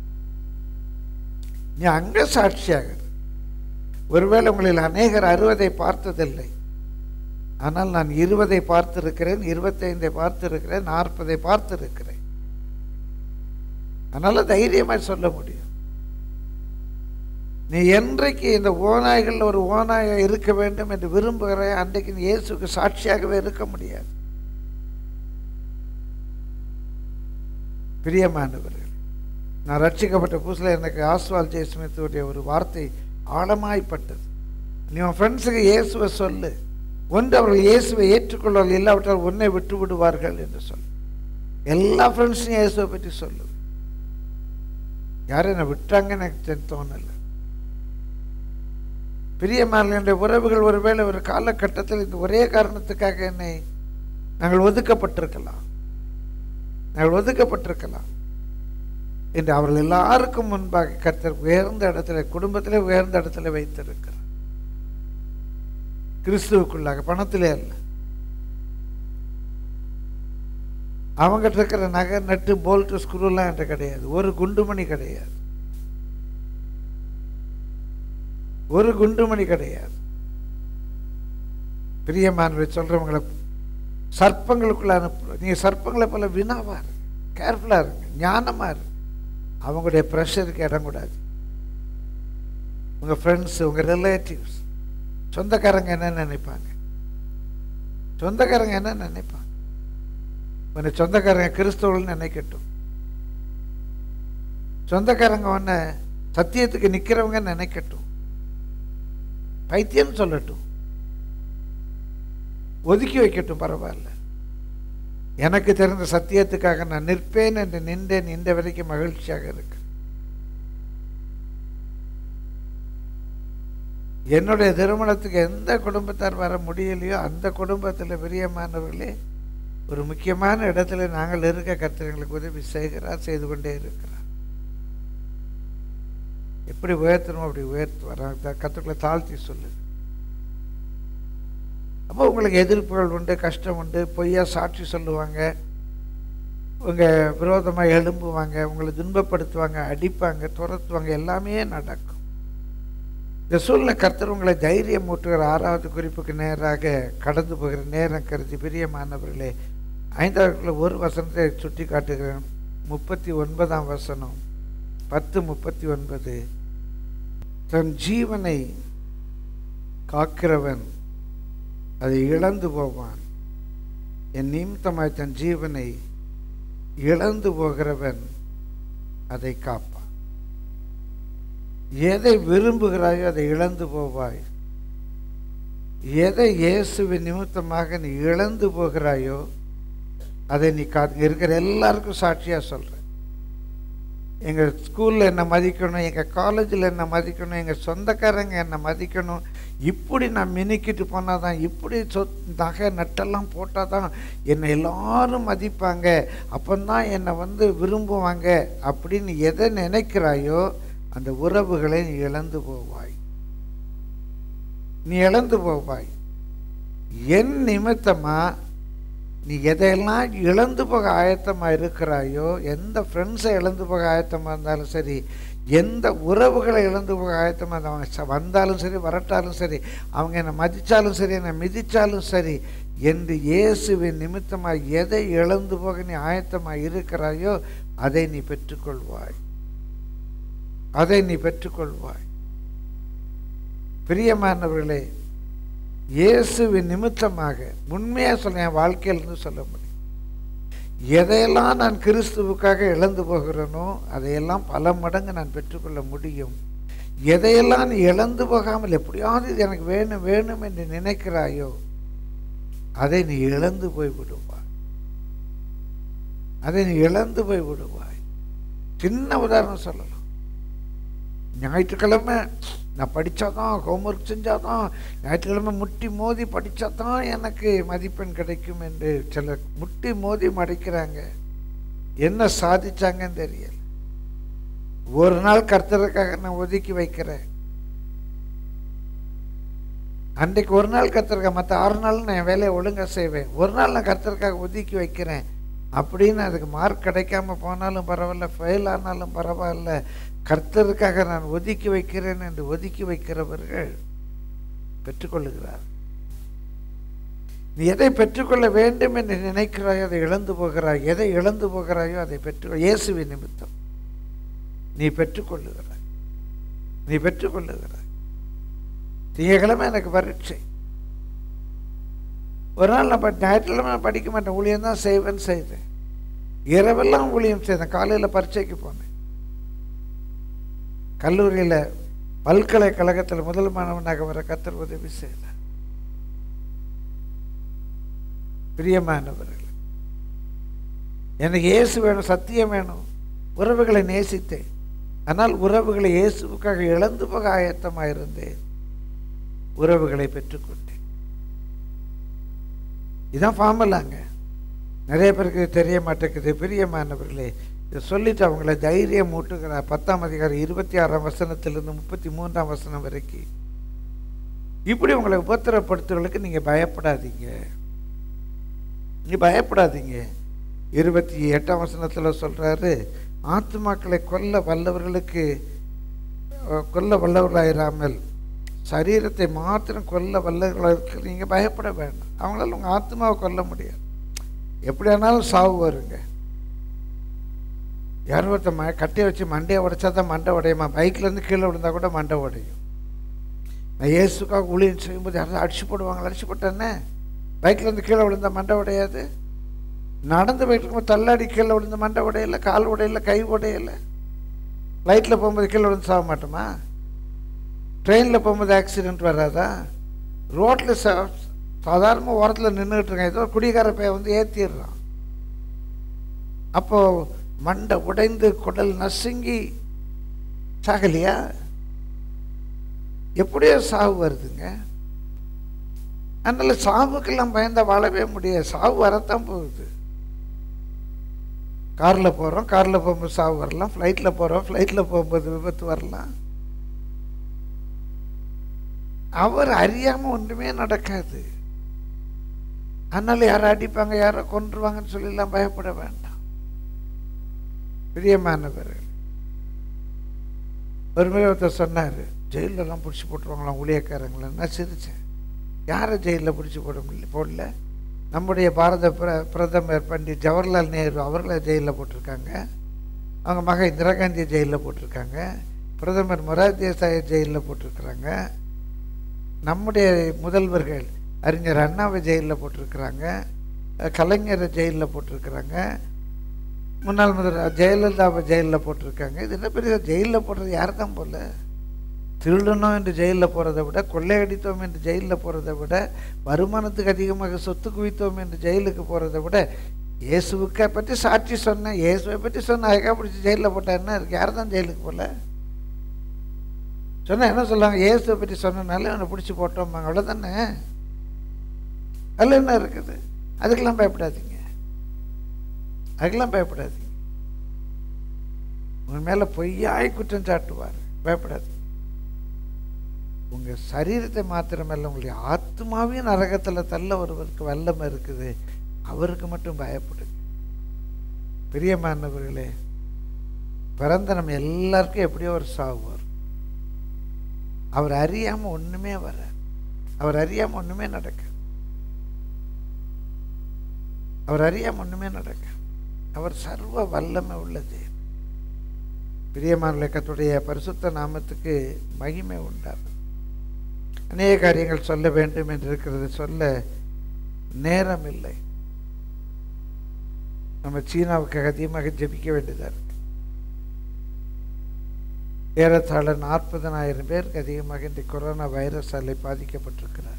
நீ அங்கே சாட்சியாக இரு. ஒருவேளை உங்களில் அநேகர் அறுபதை பார்த்ததில்லை ஆனால் நான் இருபதை பார்த்திருக்கிறேன் இருபத்தைந்தை பார்த்திருக்கிறேன் நாற்பதை பார்த்திருக்கிறேன் அதனால தைரியமாய் சொல்ல முடியும் நீ என்றைக்கு இந்த ஓநாய்கள் ஒரு ஓநாய இருக்க வேண்டும் என்று விரும்புகிற அன்றைக்கு நீ இயேசுக்கு சாட்சியாகவே இருக்க முடியாது பிரியமானவர்கள் நான் ரட்சிக்கப்பட்ட புதுசில் எனக்கு ஆஸ்வால் ஜெயஸ்மித்துடைய ஒரு வார்த்தை ஆழமாய்ப்பட்டது நீ உன் ஃப்ரெண்ட்ஸுக்கு இயேசுவை சொல்லு ஒன்று அவர்கள் இயேசுவை ஏற்றுக்கொள்வார்கள் இல்லாவிட்டால் உன்னை விட்டு விடுவார்கள் என்று சொல்லு எல்லா ஃப்ரெண்ட்ஸையும் இயேசுவை பற்றி சொல்லு யாரும் என்னை விட்டாங்கன்னு எனக்கு தெ- தோணல பிரியமான என்ற உறவுகள் ஒருவேளை ஒரு காலகட்டத்தில் இந்த ஒரே காரணத்துக்காக என்னை நாங்கள் ஒதுக்கப்பட்டிருக்கலாம் நாங்கள் ஒதுக்கப்பட்டிருக்கலாம் என்று அவர்கள் எல்லாருக்கும் முன்பாக கர்த்தர் உயர்ந்த இடத்துல குடும்பத்திலே உயர்ந்த இடத்துல வைத்திருக்கிறார் கிறிஸ்துவுக்குள்ளாக பணத்திலே அல்ல அவங்ககிட்ட இருக்கிற நகை நட்டு போல்ட்டு ஸ்க்ரூலாம் என்கிட்ட கிடையாது ஒரு குண்டுமணி கிடையாது ஒரு குண்டுமணி கிடையாது பிரியமானவை சொல்றவங்களை சர்ப்பங்களுக்குள்ள அனுப்புற நீங்க சர்ப்பங்களை போல வினாவா இருங்க கேர்ஃபுல்லா இருங்க ஞானமா இருங்க அவங்களுடைய ப்ரெஷருக்கு இடம் கூடாது உங்க ஃப்ரெண்ட்ஸ் உங்க ரிலேட்டிவ்ஸ் சொந்தக்காரங்க என்ன நினைப்பாங்க சொந்தக்காரங்க என்ன நினைப்பாங்க உன்னை சொந்தக்காரங்க கிறிஸ்தவர்கள் நினைக்கட்டும் சொந்தக்காரங்க உன்னை சத்தியத்துக்கு நிக்கிறவங்க நினைக்கட்டும் பைத்தியம் சொல்லட்டும் ஒதுக்கி வைக்கட்டும் பரவாயில்ல எனக்கு தெரிந்த சத்தியத்துக்காக நான் நிற்பேன் என்று நின்றேன் இந்த வரைக்கும் மகிழ்ச்சியாக இருக்கு என்னுடைய திருமணத்துக்கு எந்த குடும்பத்தார் வர முடியலையோ அந்த குடும்பத்தில் பிரியமானவர்களே ஒரு முக்கியமான இடத்துல நாங்கள் இருக்க கர்த்தர் எங்களுக்கு உதவி செய்கிறார் செய்து கொண்டே இருக்கிறார் எப்படி உயர்த்தணும் அப்படி உயர்த்துவார் கத்துக்களை தாழ்த்தி சொல்லு அப்போ உங்களுக்கு எதிர்ப்புகள் உண்டு கஷ்டம் உண்டு பொய்யா சாட்சி சொல்லுவாங்க உங்கள் விரோதமாக எழும்புவாங்க உங்களை துன்பப்படுத்துவாங்க அடிப்பாங்க துரத்துவாங்க எல்லாமே நடக்கும் இந்த சூழ்நிலை கர்த்தர் உங்களை தைரியம் ஊட்டுகிற ஆறாவது குறிப்புக்கு நேராக கடந்து போகிற நேரம் கருதி பிரியமானவர்களே ஐந்தாவது ஒரு வசனத்தை சுட்டி காட்டுகிறேன் முப்பத்தி ஒன்பதாம் வசனம் பத்து முப்பத்தி ஒன்பது தன் ஜீவனை காக்கிறவன் அதை இழந்து போவான் என் நிமித்தமாய் தன் ஜீவனை இழந்து போகிறவன் அதை காப்பான் எதை விரும்புகிறாயோ அதை இழந்து போவாய் எதை இயேசுவின் நிமித்தமாக நீ இழந்து போகிறாயோ அதை நீ கா இருக்கிற எல்லாருக்கும் சாட்சியாக சொல்கிறேன் எங்கள் ஸ்கூலில் என்னை மதிக்கணும் எங்கள் காலேஜில் என்னை மதிக்கணும் எங்கள் சொந்தக்காரங்க என்னை மதிக்கணும் இப்படி நான் மினுக்கிட்டு போனால் தான் இப்படி சொத் நகை நட்டெல்லாம் போட்டால் தான் என்னை எல்லாரும் மதிப்பாங்க அப்போந்தான் என்னை வந்து விரும்புவாங்க அப்படின்னு எதை நினைக்கிறாயோ அந்த உறவுகளை நீ இழந்து போவாய் நீ இழந்து போவாய் என் நிமித்தமாக நீ எதையெல்லாம் இழந்து போக ஆயத்தமாக இருக்கிறாயோ எந்த ஃப்ரெண்ட்ஸை இழந்து போக ஆயத்தமாக இருந்தாலும் சரி எந்த உறவுகளை இழந்து போக ஆயத்தமாக இருந்தால் அவங்க ச- வந்தாலும் சரி வரட்டாலும் சரி அவங்க என்னை மதித்தாலும் சரி என்னை மிதித்தாலும் சரி என்று இயேசுவின் நிமித்தமாக எதை இழந்து போக நீ ஆயத்தமாக இருக்கிறாயோ அதை நீ பெற்றுக்கொள்வாய் அதை நீ பெற்றுக்கொள்வாய் பிரியமானவர்களே இயேசுவின் நிமித்தமாக உண்மையாக சொல்ல என் வாழ்க்கையிலிருந்து சொல்ல முடியும் எதையெல்லாம் நான் கிறிஸ்துவுக்காக இழந்து போகிறேனோ அதையெல்லாம் பல மடங்கு நான் பெற்றுக்கொள்ள முடியும் எதையெல்லாம் நீ இழந்து போகாமல் எப்படியாவது இது எனக்கு வேணும் வேணும் என்று நினைக்கிறாயோ அதை நீ இழந்து போய் விடுவாய் அதை நீ இழந்து போய் விடுவாய் சின்ன உதாரணம் சொல்லலாம் ஞாயிற்றுக்கிழமை நான் படித்தாதான் ஹோம்ஒர்க் செஞ்சாதான் ஞாயிற்றுக்கிழமை முட்டி மோதி படித்தாதான் எனக்கு மதிப்பெண் கிடைக்கும் என்று சிலர் முட்டி மோதி மடிக்கிறாங்க என்ன சாதிச்சாங்கன்னு தெரியல ஒரு நாள் கர்த்தருக்காக நான் ஒதுக்கி வைக்கிறேன் அன்றைக்கு ஒரு நாள் கர்த்தருக்காக மற்ற ஆறு நாள் நான் என் வேலையை ஒழுங்காக செய்வேன் ஒரு நாள் நான் கர்த்தருக்காக ஒதுக்கி வைக்கிறேன் அப்படின்னு அதுக்கு மார்க் கிடைக்காம போனாலும் பரவாயில்ல ஃபெயில் ஆனாலும் பரவாயில்ல கர்த்தருக்காக நான் ஒதுக்கி வைக்கிறேன் என்று ஒதுக்கி வைக்கிறவர்கள் பெற்றுக்கொள்ளுகிறார் நீ எதை பெற்றுக்கொள்ள வேண்டும் என்று நினைக்கிறாயோ அதை இழந்து போகிறாய் எதை இழந்து போகிறாயோ அதை பெற்று இயேசுவின் நிமித்தம் நீ பெற்றுக்கொள்ளுகிறாய் நீ பெற்றுக்கொள்ளுகிறாய் திங்கக்கிழமை எனக்கு பரீட்சை ஒரு நாள் நான் ப- ஞாயிற்றுக்கிழமை நான் படிக்க மாட்டேன் ஊழியம் தான் செய்வேன்னு செய்தேன் இரவெல்லாம் ஊழியம் செய்தேன் காலையில் பரீட்சைக்கு போனேன் கல்லூரியில் பல்கலைக்கழகத்தில் முதல் மாணவனாக வர கத்தர் உதவி செய்தார் பிரியமானவர்கள் எனக்கு இயேசு வேணும் சத்தியம் வேணும் உறவுகளை நேசித்தேன் ஆனால் உறவுகளை இயேசுவுக்காக இழந்து போக ஆயத்தமாக இருந்தேன் உறவுகளை பெற்றுக்கொண்டேன் இதான் ஃபார்மலாங்க நிறைய பேருக்கு இது தெரிய மாட்டேங்குது பிரியமானவர்களே இதை சொல்லிட்டு அவங்கள தைரியம் மூட்டுகிறார் பத்தாம் அதிகாரம் இருபத்தி ஆறாம் வசனத்திலிருந்து முப்பத்தி மூன்றாம் வசனம் வரைக்கும் இப்படி உங்களை உபத்திரப்படுத்துவர்களுக்கு நீங்கள் பயப்படாதீங்க நீ பயப்படாதீங்க இருபத்தி எட்டாம் வசனத்தில் சொல்கிறாரு ஆத்துமாக்களை கொல்ல வல்லவர்களுக்கு அஹ், கொல்ல வல்லவர்களாயிராமல் சரீரத்தை மாத்திரம் கொல்ல வல்லவர்களுக்கு நீங்கள் பயப்பட வேண்டாம் அவங்களால உங்கள் ஆத்மாவை கொல்ல முடியாது எப்படி ஆனாலும் சாவு வருங்க யாரோ ஒருத்தன் ம கட்டையை வச்சு மண்டையை உடைச்சா தான் மண்டை உடையுமா பைக்லேருந்து கீழே விழுந்தா கூட மண்டை உடையும் நான் இயேசுக்காக ஊழியம் செய்யும்போது யாராவது அடிச்சு போடுவாங்களா அடிச்சு போட்டேன்னே பைக்லேருந்து கீழே விழுந்தா மண்டை உடையாது நடந்து போயிட்டு இருக்கும்போது தள்ளாடி கீழே விழுந்த மண்டை உடையல கால் உடையல கை உடையல ஃப்ளைட்டில் போகும்போது கீழே விழுந்து சாக மாட்டோமா ட்ரெயினில் போகும்போது ஆக்சிடென்ட் வராதா ரோட்டில் ச சாதாரணமாக ஓரத்தில் நின்றுட்டு இருக்கேன் ஏதோ ஒரு குடிகார பையன் வந்து ஏற்றிடுறான் அப்போது மண்டை உடைந்து குடல் நசுங்கி சாகலையா எப்படியோ சாவு வருதுங்க அதனால சாவுக்கெல்லாம் பயந்தா வாழவே முடியாது சாவு வரத்தான் போகுது காரில் போகிறோம் காரில் போகும்போது சாவு வரலாம் ஃப்ளைட்டில் போகிறோம் ஃப்ளைட்டில் போகும்போது விபத்து வரலாம் அவர் அறியாமல் ஒன்றுமே நடக்காது அதனால யாரை அடிப்பாங்க யாரை கொன்றுவாங்கன்னு சொல்லிலாம் பயப்பட வேண்டாம் பிரியமானவர்கள் ஒரு முறை ஒருத்தர் சொன்னார் ஜெயிலெல்லாம் பிடிச்சி போட்டுருவாங்களாம் ஊழியக்காரங்களை நான் சிரித்தேன் யாரை ஜெயிலில் பிடிச்சி போட முடியல போடல நம்முடைய பாரத பிர பிரதமர் பண்டிட் ஜவஹர்லால் நேரு அவர்களை ஜெயிலில் போட்டிருக்காங்க அவங்க மக இந்திரா காந்தியை ஜெயிலில் போட்டிருக்காங்க பிரதமர் மொரார் தேசாயை ஜெயிலில் போட்டிருக்கிறாங்க நம்முடைய முதல்வர்கள் அறிஞர் அண்ணாவை ஜெயிலில் போட்டிருக்கிறாங்க அஹ் கலைஞரை ஜெயிலில் போட்டிருக்கிறாங்க முன்னாள் முதல்வர் ஜெயலலிதாவை ஜெயிலில் போட்டிருக்காங்க இது என்ன பெரிய ஜெயிலில் போடுறது யார் தான் போல திருடணும் என்று ஜெயிலில் போகிறதை விட கொள்ளையடித்தோம் என்று ஜெயிலில் போகிறதை விட வருமானத்துக்கு அதிகமாக சொத்து குவித்தோம் என்று ஜெயிலுக்கு போகிறதை விட இயேசுவுக்கை பற்றி சாட்சி சொன்னேன் இயேசுவை பற்றி சொன்ன அதுக்காக பிடிச்சி ஜெயிலில் போட்டா என்ன இருக்கு யார் தான் ஜெயிலுக்கு போகல சொன்னா என்ன சொல்லுவாங்க இயேசுவை பற்றி சொன்னனால அவனை பிடிச்சி போட்டோம்பாங்க அவ்வளோதானே அதில் என்ன இருக்குது அதுக்கெல்லாம் பயப்படாதீங்க அதுக்கெல்லாம் பயப்படாதீங்க உன் மேலே பொய்யாய் குற்றம் சாட்டுவார் பயப்படாதீங்க உங்கள் சரீரத்தை மாத்திரமல்ல உங்களுடைய ஆத்மாவையும் நரகத்தில் தள்ள ஒருவருக்கு வல்லமை இருக்குது அவருக்கு மட்டும் பயப்படுங்க பிரியமானவர்களே பிறந்த நம்ம எல்லாருக்கும் எப்படியோ ஒரு சாவு வரும் அவர் அறியாமல் ஒன்றுமே வர அவர் அறியாமல் ஒன்றுமே நடக்க அவர் அறியாமல் ஒன்றுமே நடக்க அவர் சர்வ வல்லமை உள்ளது பிரியமான கத்துடைய பரிசுத்த நாமத்துக்கு மகிமை உண்டாகும் அநேக காரியங்கள் சொல்ல வேண்டும் என்று இருக்கிறது சொல்ல நேரம் இல்லை நம்ம சீனாவுக்கு அதிகமாக ஜெபிக்க வேண்டியதாக இருக்கு ஏறத்தாழ நாற்பதனாயிரம் பேருக்கு அதிகமாக இந்த கொரோனா வைரஸால் பாதிக்கப்பட்டிருக்கிறார்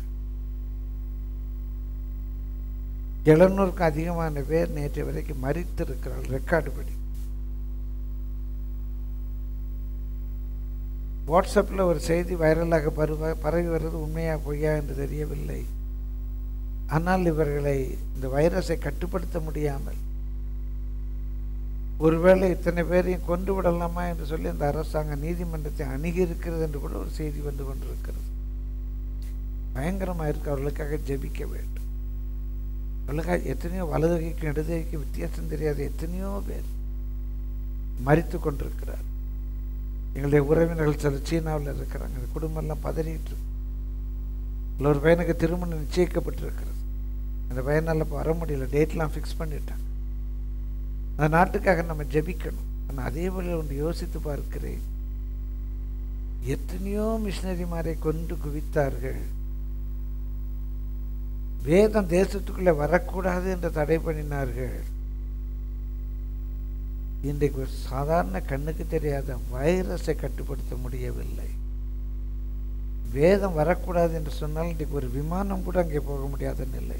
எழுநூறுக்கும் அதிகமான பேர் நேற்று வரைக்கும் மறித்திருக்கிறார்கள் ரெக்கார்டு படி வாட்ஸ்அப்பில் ஒரு செய்தி வைரலாக பருவ பரவி வருவது உண்மையா பொய்யா என்று தெரியவில்லை ஆனால் இவர்களை இந்த வைரஸை கட்டுப்படுத்த முடியாமல் ஒருவேளை இத்தனை பேரையும் கொண்டு விடலாமா என்று சொல்லி அந்த அரசாங்கம் நீதிமன்றத்தை அணுகி இருக்கிறது என்று கூட ஒரு செய்தி வந்து கொண்டிருக்கிறது பயங்கரமாக இருக்கு அவர்களுக்காக ஜெபிக்க வேண்டும் அவர்களுக்காக எத்தனையோ வலதுகைக்கும் இடதுகைக்கும் வித்தியாசம் தெரியாத எத்தனையோ பேர் மறித்து கொண்டிருக்கிறார் எங்களுடைய உறவினர்கள் சிலர் சீனாவில் இருக்கிறாங்க அந்த குடும்பம்லாம் பதறிட்டு இருக்கு இல்லை ஒரு பையனுக்கு திருமணம் நிச்சயிக்கப்பட்டிருக்கிறது அந்த பையனால் இப்போ வர முடியல டேட்லாம் ஃபிக்ஸ் பண்ணிட்டாங்க அந்த நாட்டுக்காக நம்ம ஜெபிக்கணும் ஆனால் அதே போல ஒன்று யோசித்து பார்க்கிறேன் எத்தனையோ மிஷினரிமாரை கொண்டு குவித்தார்கள் வேதம் தேசத்துக்குள்ளே வரக்கூடாது என்று தடை பண்ணினார்கள் இன்றைக்கு ஒரு சாதாரண கண்ணுக்கு தெரியாத வைரஸை கட்டுப்படுத்த முடியவில்லை வேதம் வரக்கூடாது என்று சொன்னால் இன்றைக்கு ஒரு விமானம் கூட அங்கே போக முடியாத நிலை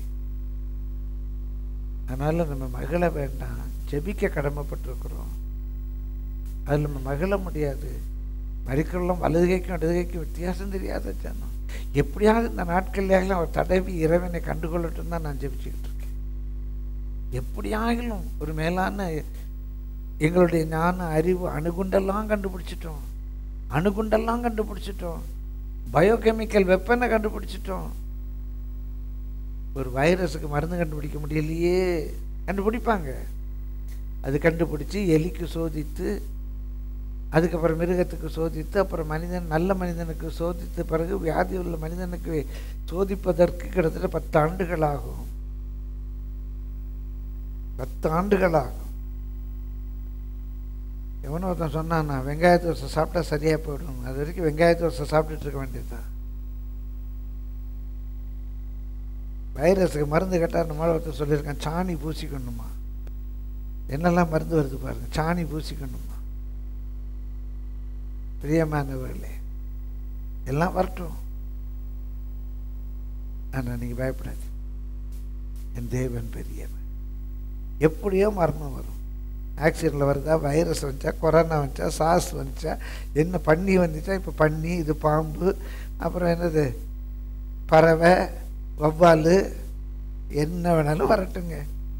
அதனால நம்ம மகிழ வேண்டாம் ஜெபிக்க கடமைப்பட்டிருக்கிறோம் அதில் நம்ம மகிழ முடியாது மறிக்கலாம் வலதுகைக்கும் இடதுகைக்கும் வித்தியாசம் தெரியாத ஜனம் எப்படியாவது இந்த நாட்கள்லாம் அவர் தடவி இறைவனை கண்டுகொள்ளட்டும் தான் நான் ஜெபிச்சுக்கிட்டு இருக்கேன் எப்படியாகிலும் ஒரு மேலான எங்களுடைய ஞான அறிவு அணுகுண்டெல்லாம் கண்டுபிடிச்சிட்டோம் அணுகுண்டெல்லாம் கண்டுபிடிச்சிட்டோம் பயோகெமிக்கல் வெப்பனை கண்டுபிடிச்சிட்டோம் ஒரு வைரஸுக்கு மருந்து கண்டுபிடிக்க முடியலையே கண்டுபிடிப்பாங்க அது கண்டுபிடிச்சி எலிக்கு சோதித்து அதுக்கப்புறம் மிருகத்துக்கு சோதித்து அப்புறம் மனிதன் நல்ல மனிதனுக்கு சோதித்த பிறகு வியாதி உள்ள மனிதனுக்கு சோதிப்பதற்கு கிட்டத்தட்ட பத்து ஆண்டுகள் ஆகும் பத்து ஆண்டுகள் ஆகும் எவனோ ஒருத்தன் சொன்னான் நான் வெங்காய தோசை சாப்பிட்டா சரியாக போயிடும் அது வரைக்கும் வெங்காய தோசை சாப்பிட்டுட்டு இருக்க வேண்டியதுதான் வைரஸுக்கு மருந்து கேட்டால் நம்மளால் ஒருத்தர் சொல்லியிருக்கேன் சாணி பூசிக்கணுமா என்னெல்லாம் மருந்து வருது பாருங்க சாணி பூசிக்கணுமா பிரியமானவர்களே எல்லாம் வரட்டும் ஆனால் நீங்கள் பயப்படாது என் தேவன் பெரியவன் எப்படியோ மரணம் வரும் ஆக்சிடெண்ட்டில் வருதா வைரஸ் வந்துச்சா கொரோனா வந்துச்சா சாஸ் வந்துச்சா என்ன பன்னி வந்துச்சா இப்போ பன்னி இது பாம்பு அப்புறம் என்னது பறவை வவ்வால் என்ன வேணாலும் வரட்டுங்க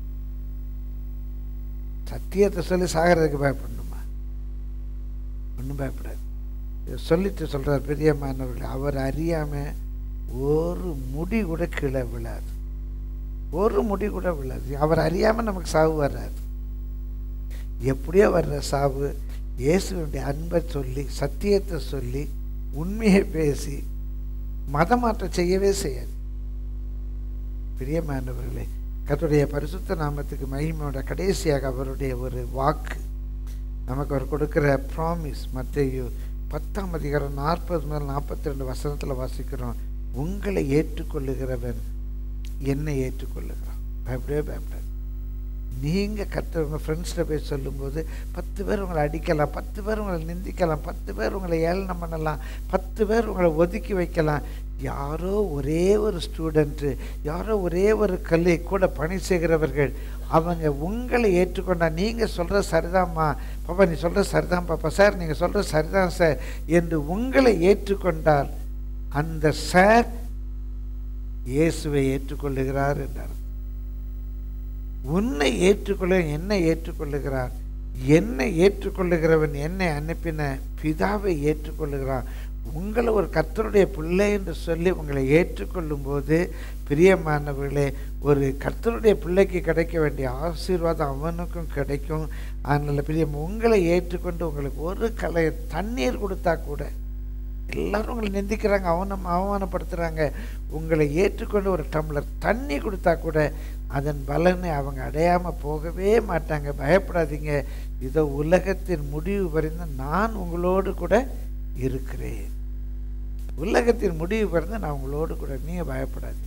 சத்தியத்தை சொல்லி சாகிறதுக்கு பயப்படணுமா ஒன்றும் பயப்படாது இதை சொல்லிட்டு சொல்கிறார் பெரியம்மானவர்கள் அவர் அறியாமல் ஒரு முடி கூட கீழே விழாது ஒரு முடி கூட விழாது அவர் அறியாமல் நமக்கு சாவு வராது எப்படியோ வர்ற சாவு இயேசுடைய அன்பை சொல்லி சத்தியத்தை சொல்லி உண்மையை பேசி மதமாற்றம் செய்யவே செய்யாது பிரியமானவர்களே கர்த்தருடைய பரிசுத்த நாமத்துக்கு மகிமையோட கடைசியாக அவருடைய ஒரு வாக்கு நமக்கு அவர் கொடுக்கிற ப்ராமிஸ் மத்திய பத்தாம் அதிகாரம் நாற்பது முதல் நாற்பத்தி ரெண்டு வசனத்தில் வாசிக்கிறோம் உங்களை ஏற்றுக்கொள்ளுகிறவன் என்னை ஏற்றுக்கொள்ளுகிறான் பயப்படவே பயப்படாது நீங்கள் கற்று உங்கள் ஃப்ரெண்ட்ஸ்கிட்ட போய் சொல்லும்போது பத்து பேர் உங்களை அடிக்கலாம் பத்து பேர் உங்களை நிந்திக்கலாம் பத்து பேர் உங்களை ஏளனம் பண்ணலாம் பத்து பேர் உங்களை ஒதுக்கி வைக்கலாம் யாரோ ஒரே ஒரு ஸ்டூடெண்ட்டு யாரோ ஒரே ஒரு கல்லை கூட பணி செய்கிறவர்கள் அவங்க உங்களை ஏற்றுக்கொண்டா நீங்கள் சொல்கிற சரிதாம்மா பாப்பா நீ சொல்கிற சரிதான் பாப்பா சார் நீங்கள் சொல்கிற சரிதான் சார் என்று உங்களை ஏற்றுக்கொண்டால் அந்த சார் இயேசுவை ஏற்றுக்கொள்ளுகிறார் என்றார் உன்னை ஏற்றுக்கொள்ள என்னை ஏற்றுக்கொள்ளுகிறார் என்னை ஏற்றுக்கொள்ளுகிறவன் என்னை அனுப்பின பிதாவை ஏற்றுக்கொள்ளுகிறான் உங்களை ஒரு கர்த்தருடைய பிள்ளை என்று சொல்லி உங்களை ஏற்றுக்கொள்ளும் போது பிரியமானவர்களே ஒரு கர்த்தருடைய பிள்ளைக்கு கிடைக்க வேண்டிய ஆசீர்வாதம் அவனுக்கும் கிடைக்கும் அதனால் பிரியம் உங்களை ஏற்றுக்கொண்டு உங்களுக்கு ஒரு கலை தண்ணீர் கொடுத்தா கூட எல்லாரும் உங்களை நிந்திக்கிறாங்க அவனம் அவமானப்படுத்துகிறாங்க உங்களை ஏற்றுக்கொண்டு ஒரு டம்ளர் தண்ணி கொடுத்தா கூட அதன் பலனை அவங்க அடையாமல் போகவே மாட்டாங்க பயப்படாதீங்க இதோ உலகத்தின் முடிவு வரைந்து நான் உங்களோடு கூட இருக்கிறேன் உலகத்தின் முடிவு பிறந்து நான் உங்களோடு கூட நீங்கள் பயப்படாதீங்க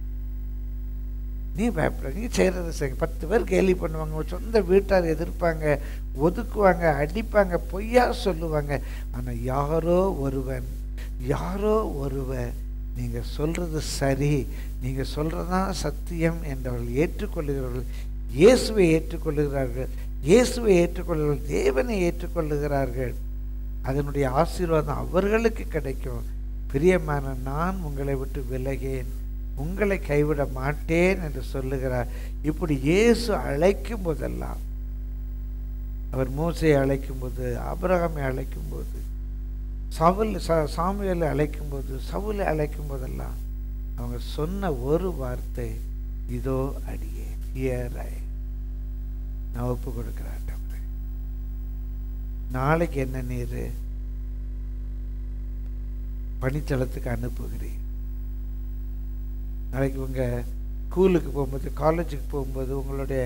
நீ பயப்படாது நீ செய்கிறத செய்யுங்க பத்து பேர் கேலி பண்ணுவாங்க உங்க சொந்த வீட்டார் எதிர்ப்பாங்க ஒதுக்குவாங்க அடிப்பாங்க பொய்யா சொல்லுவாங்க ஆனால் யாரோ ஒருவன் யாரோ ஒருவன் நீங்கள் சொல்கிறது சரி நீங்கள் சொல்கிறதான் சத்தியம் என்றவர்கள் ஏற்றுக்கொள்ளுகிறவர்கள் இயேசுவை ஏற்றுக்கொள்ளுகிறார்கள் இயேசுவை ஏற்றுக்கொள்ளுகிறார்கள் தேவனை ஏற்றுக்கொள்ளுகிறார்கள் அதனுடைய ஆசீர்வாதம் அவர்களுக்கு கிடைக்கும் பிரியமான நான் உங்களை விட்டு விலகேன் உங்களை கைவிட மாட்டேன் என்று சொல்லுகிறார் இப்படி இயேசு அழைக்கும் போதெல்லாம் அவர் மூசையை அழைக்கும்போது ஆபிரகாமை அழைக்கும்போது சவுல் ச சாமுவேலை அழைக்கும்போது சவுலை அழைக்கும் போதெல்லாம் அவங்க சொன்ன ஒரு வார்த்தை இதோ அடியே ஹியர் நான் ஒப்பு கொடுக்கிறேன் ஆண்டவரே. நாளைக்கு என்ன நீர் பணித்தளத்துக்கு அனுப்புகிறேன் நாளைக்கு உங்கள் ஸ்கூலுக்கு போகும்போது காலேஜுக்கு போகும்போது உங்களுடைய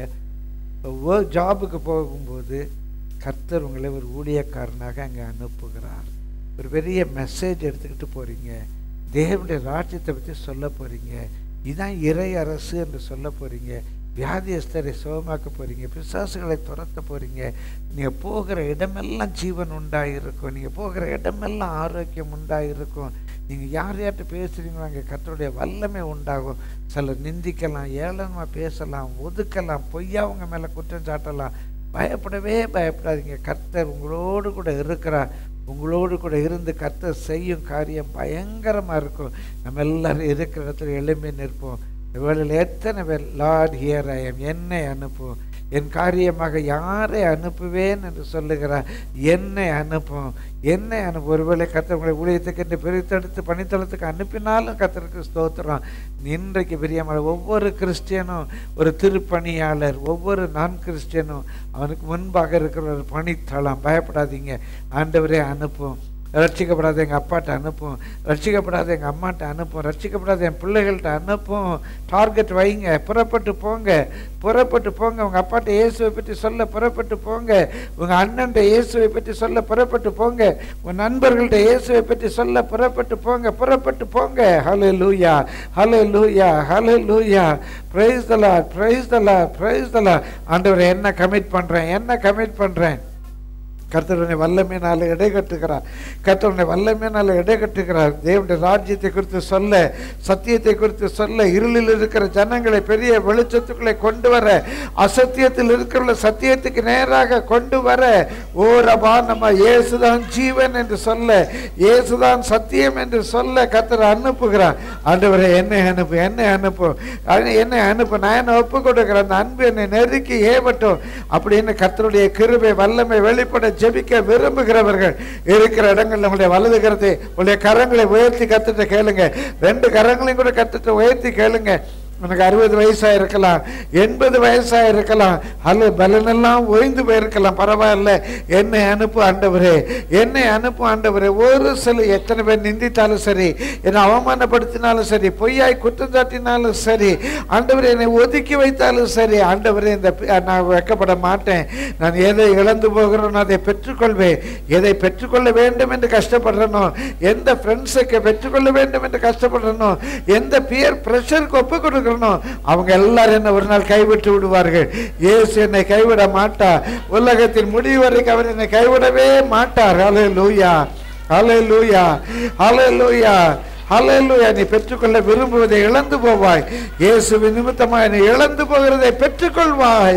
ஒர்க் ஜாபுக்கு போகும்போது கர்த்தர் உங்களை ஒரு ஊழியக்காரனாக அங்கே அனுப்புகிறார் ஒரு பெரிய மெசேஜ் எடுத்துக்கிட்டு போகிறீங்க தேவனுடைய ராஜ்யத்தை பற்றி சொல்ல போகிறீங்க இதான் இறை அரசு என்று சொல்ல போகிறீங்க வியாதியஸ்தரை சுகமாக்க போகிறீங்க பிசாசுகளை துரத்த போகிறீங்க நீங்கள் போகிற இடமெல்லாம் ஜீவன் உண்டாயிருக்கும் நீங்கள் போகிற இடமெல்லாம் ஆரோக்கியம் உண்டாயிருக்கும் நீங்கள் யார் யார்கிட்ட பேசுகிறீங்களோ அங்கே கர்த்தருடைய வல்லமை உண்டாகும் சிலர் நிந்திக்கலாம் ஏளனமாக பேசலாம் ஒதுக்கலாம் பொய்யா உங்க மேலே குற்றம் சாட்டலாம் பயப்படவே பயப்படாதீங்க கர்த்தர் உங்களோடு கூட இருக்கிறார் உங்களோடு கூட இருந்து கர்த்தர் செய்யும் காரியம் பயங்கரமாக இருக்கும் நம்ம எல்லாரும் இருக்கிற இடத்துல எழும்பி நிற்போம் இவளில் எத்தனை பேர் லார்ட் ஹியர் ஐ எம் என்னை அனுப்பும் என் காரியமாக யாரை அனுப்புவேன் என்று சொல்லுகிறார் என்னை அனுப்பும் என்னை அனுப்பு ஒருவேளை கத்தவங்களை ஊழியத்துக்கு என்று பிரித்தெடுத்து பணித்தளத்துக்கு அனுப்பினாலும் கத்தருக்கு ஸ்தோத்திரம் இன்றைக்கு பிரியமான ஒவ்வொரு கிறிஸ்டியனும் ஒரு திருப்பணியாளர் ஒவ்வொரு நான் கிறிஸ்டியனும் அவனுக்கு முன்பாக இருக்கிற ஒரு பணித்தளம் பயப்படாதீங்க ஆண்டவரே அனுப்பும் ரட்சிக்கப்படாத எங்கள் அப்பாட்ட அனுப்பும் ரட்சிக்கப்படாத எங்கள் அம்மாட்ட அனுப்பும் ரட்சிக்கப்படாத என் பிள்ளைகள்கிட்ட அனுப்பும் டார்கெட் வைங்க புறப்பட்டு போங்க புறப்பட்டு போங்க உங்கள் அப்பாட்ட இயேசுவை பற்றி சொல்ல புறப்பட்டு போங்க உங்கள் அண்ணன்ட்ட இயேசுவை பற்றி சொல்ல புறப்பட்டு போங்க உங்கள் நண்பர்கள்ட்ட இயேசுவை பற்றி சொல்ல புறப்பட்டு போங்க புறப்பட்டு போங்க ஹலோ லூயா ஹலோ லூயா ஹலோ லூயா ப்ரைஸ் தலா ப்ரைஸ் தலா ப்ரைஸ் தலா ஆண்டவரை என்ன கமிட் பண்ணுறேன் என்ன கமிட் பண்ணுறேன் கர்த்தருடைய வல்லமையினால் இடை கட்டுகிறார் கர்த்தருடைய வல்லமையினால் இடை கட்டுகிறார் தேவனுடைய ராஜ்யத்தை குறித்து சொல்ல சத்தியத்தை குறித்து சொல்ல இருளில் இருக்கிற ஜனங்களை பெரிய வெளிச்சத்துக்குள்ளே கொண்டு வர அசத்தியத்தில் இருக்கிற சத்தியத்துக்கு நேராக கொண்டு வர ஓ ரபா நம்ம இயேசுதான் ஜீவன் என்று சொல்ல இயேசுதான் சத்தியம் என்று சொல்ல கர்த்தர் அனுப்புகிறார் ஆண்டவரை என்னை அனுப்பு என்னை அனுப்பு அது என்னை அனுப்பு நான் என்ன ஒப்பு கொடுக்கிறேன் அந்த அன்பு என்னை நெருக்கி ஏவட்டும் அப்படின்னு கர்த்தருடைய கிருபை வல்லமை வெளிப்பட ஜெபிக்க விரும்புகிறவர்கள் இருக்கிற இடங்கள்ல உங்களுடைய வலது கரத்தை உங்களுடைய கரங்களை உயர்த்தி கத்துட்டு கேளுங்க ரெண்டு கரங்களையும் கூட கத்துட்டு உயர்த்தி கேளுங்க உனக்கு அறுபது வயசா இருக்கலாம் எண்பது வயசா இருக்கலாம் அல்ல பலனெல்லாம் ஓய்ந்து போயிருக்கலாம் பரவாயில்ல என்னை அனுப்பு ஆண்டவரே என்னை அனுப்பு ஆண்டவரே ஒரு சில எத்தனை பேர் நிந்தித்தாலும் சரி என்னை அவமானப்படுத்தினாலும் சரி பொய்யாய் குற்றம் சாட்டினாலும் சரி ஆண்டவரே என்னை ஒதுக்கி வைத்தாலும் சரி ஆண்டவரே இந்த பி- நான் வைக்கப்பட மாட்டேன் நான் எதை இழந்து போகிறேனோ அதை பெற்றுக்கொள்வேன் எதை பெற்றுக்கொள்ள வேண்டும் என்று கஷ்டப்படுறனோ எந்த ஃப்ரெண்ட்ஸுக்கு பெற்றுக்கொள்ள வேண்டும் என்று கஷ்டப்படுறனோ எந்த பியர் ப்ரெஷருக்கு ஒப்பு கொடுக்கறனோ அவங்க எல்லாரும் என்ன ஒரு நாள் கைவிட்டு விடுவார்கள் இயேசு என்னை கைவிட மாட்டார் உலகத்தின் முடிவு வரைக்கும் அவர் என்னை கைவிடவே மாட்டார் ஹலே லூயா ஹலே லூயா ஹலே லூயா ஹalleluya நீ பெற்றுக்கொள்ள விரும்புவதை இழந்து போவாய் இயேசுவின் நிமித்தமாக நீ இழந்து போகிறதை பெற்றுக்கொள்வாய்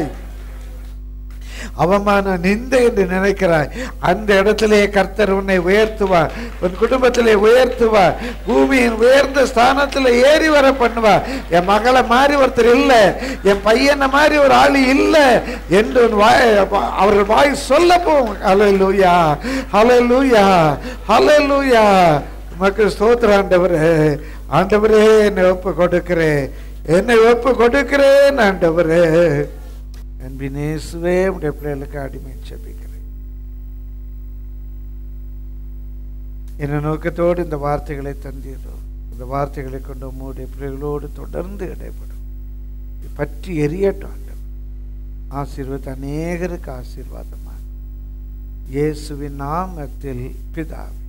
அவமான நிந்தை என்று நினைக்கிறாய் அந்த இடத்திலே கர்த்தர் உன்னை உயர்த்துவார் உன் குடும்பத்திலே உயர்த்துவார் பூமியின் உயர்ந்த ஸ்தானத்தில் ஏறி வர பண்ணுவார் என் மகளை மாதிரி ஒருத்தர் இல்லை என் பையனை மாதிரி ஒரு ஆள் இல்லை என்று உன் வாய் அவர்கள் வாய் சொல்ல போகும் ஹலே லூயா ஹலே லூயா ஹலே லூயா மக்கள் ஸ்தோத்திர ஆண்டவரே ஆண்டவரே என்னை ஒப்பு கொடுக்கிறேன் என்னை ஒப்பு கொடுக்கிறேன் ஆண்டவரே அன்பின் இயேசுவே உடைய பிள்ளைகளுக்கு அடிமை செபிக்கிறேன் என்ன நோக்கத்தோடு இந்த வார்த்தைகளை தந்தீரோ இந்த வார்த்தைகளை கொண்டு உம்முடைய பிள்ளைகளோடு தொடர்ந்து இடைப்படும் இது பற்றி எரியட்டும் ஆண்டவர் ஆசீர்வாத அநேகருக்கு ஆசீர்வாதமாக இயேசுவின் நாமத்தில் பிதாவே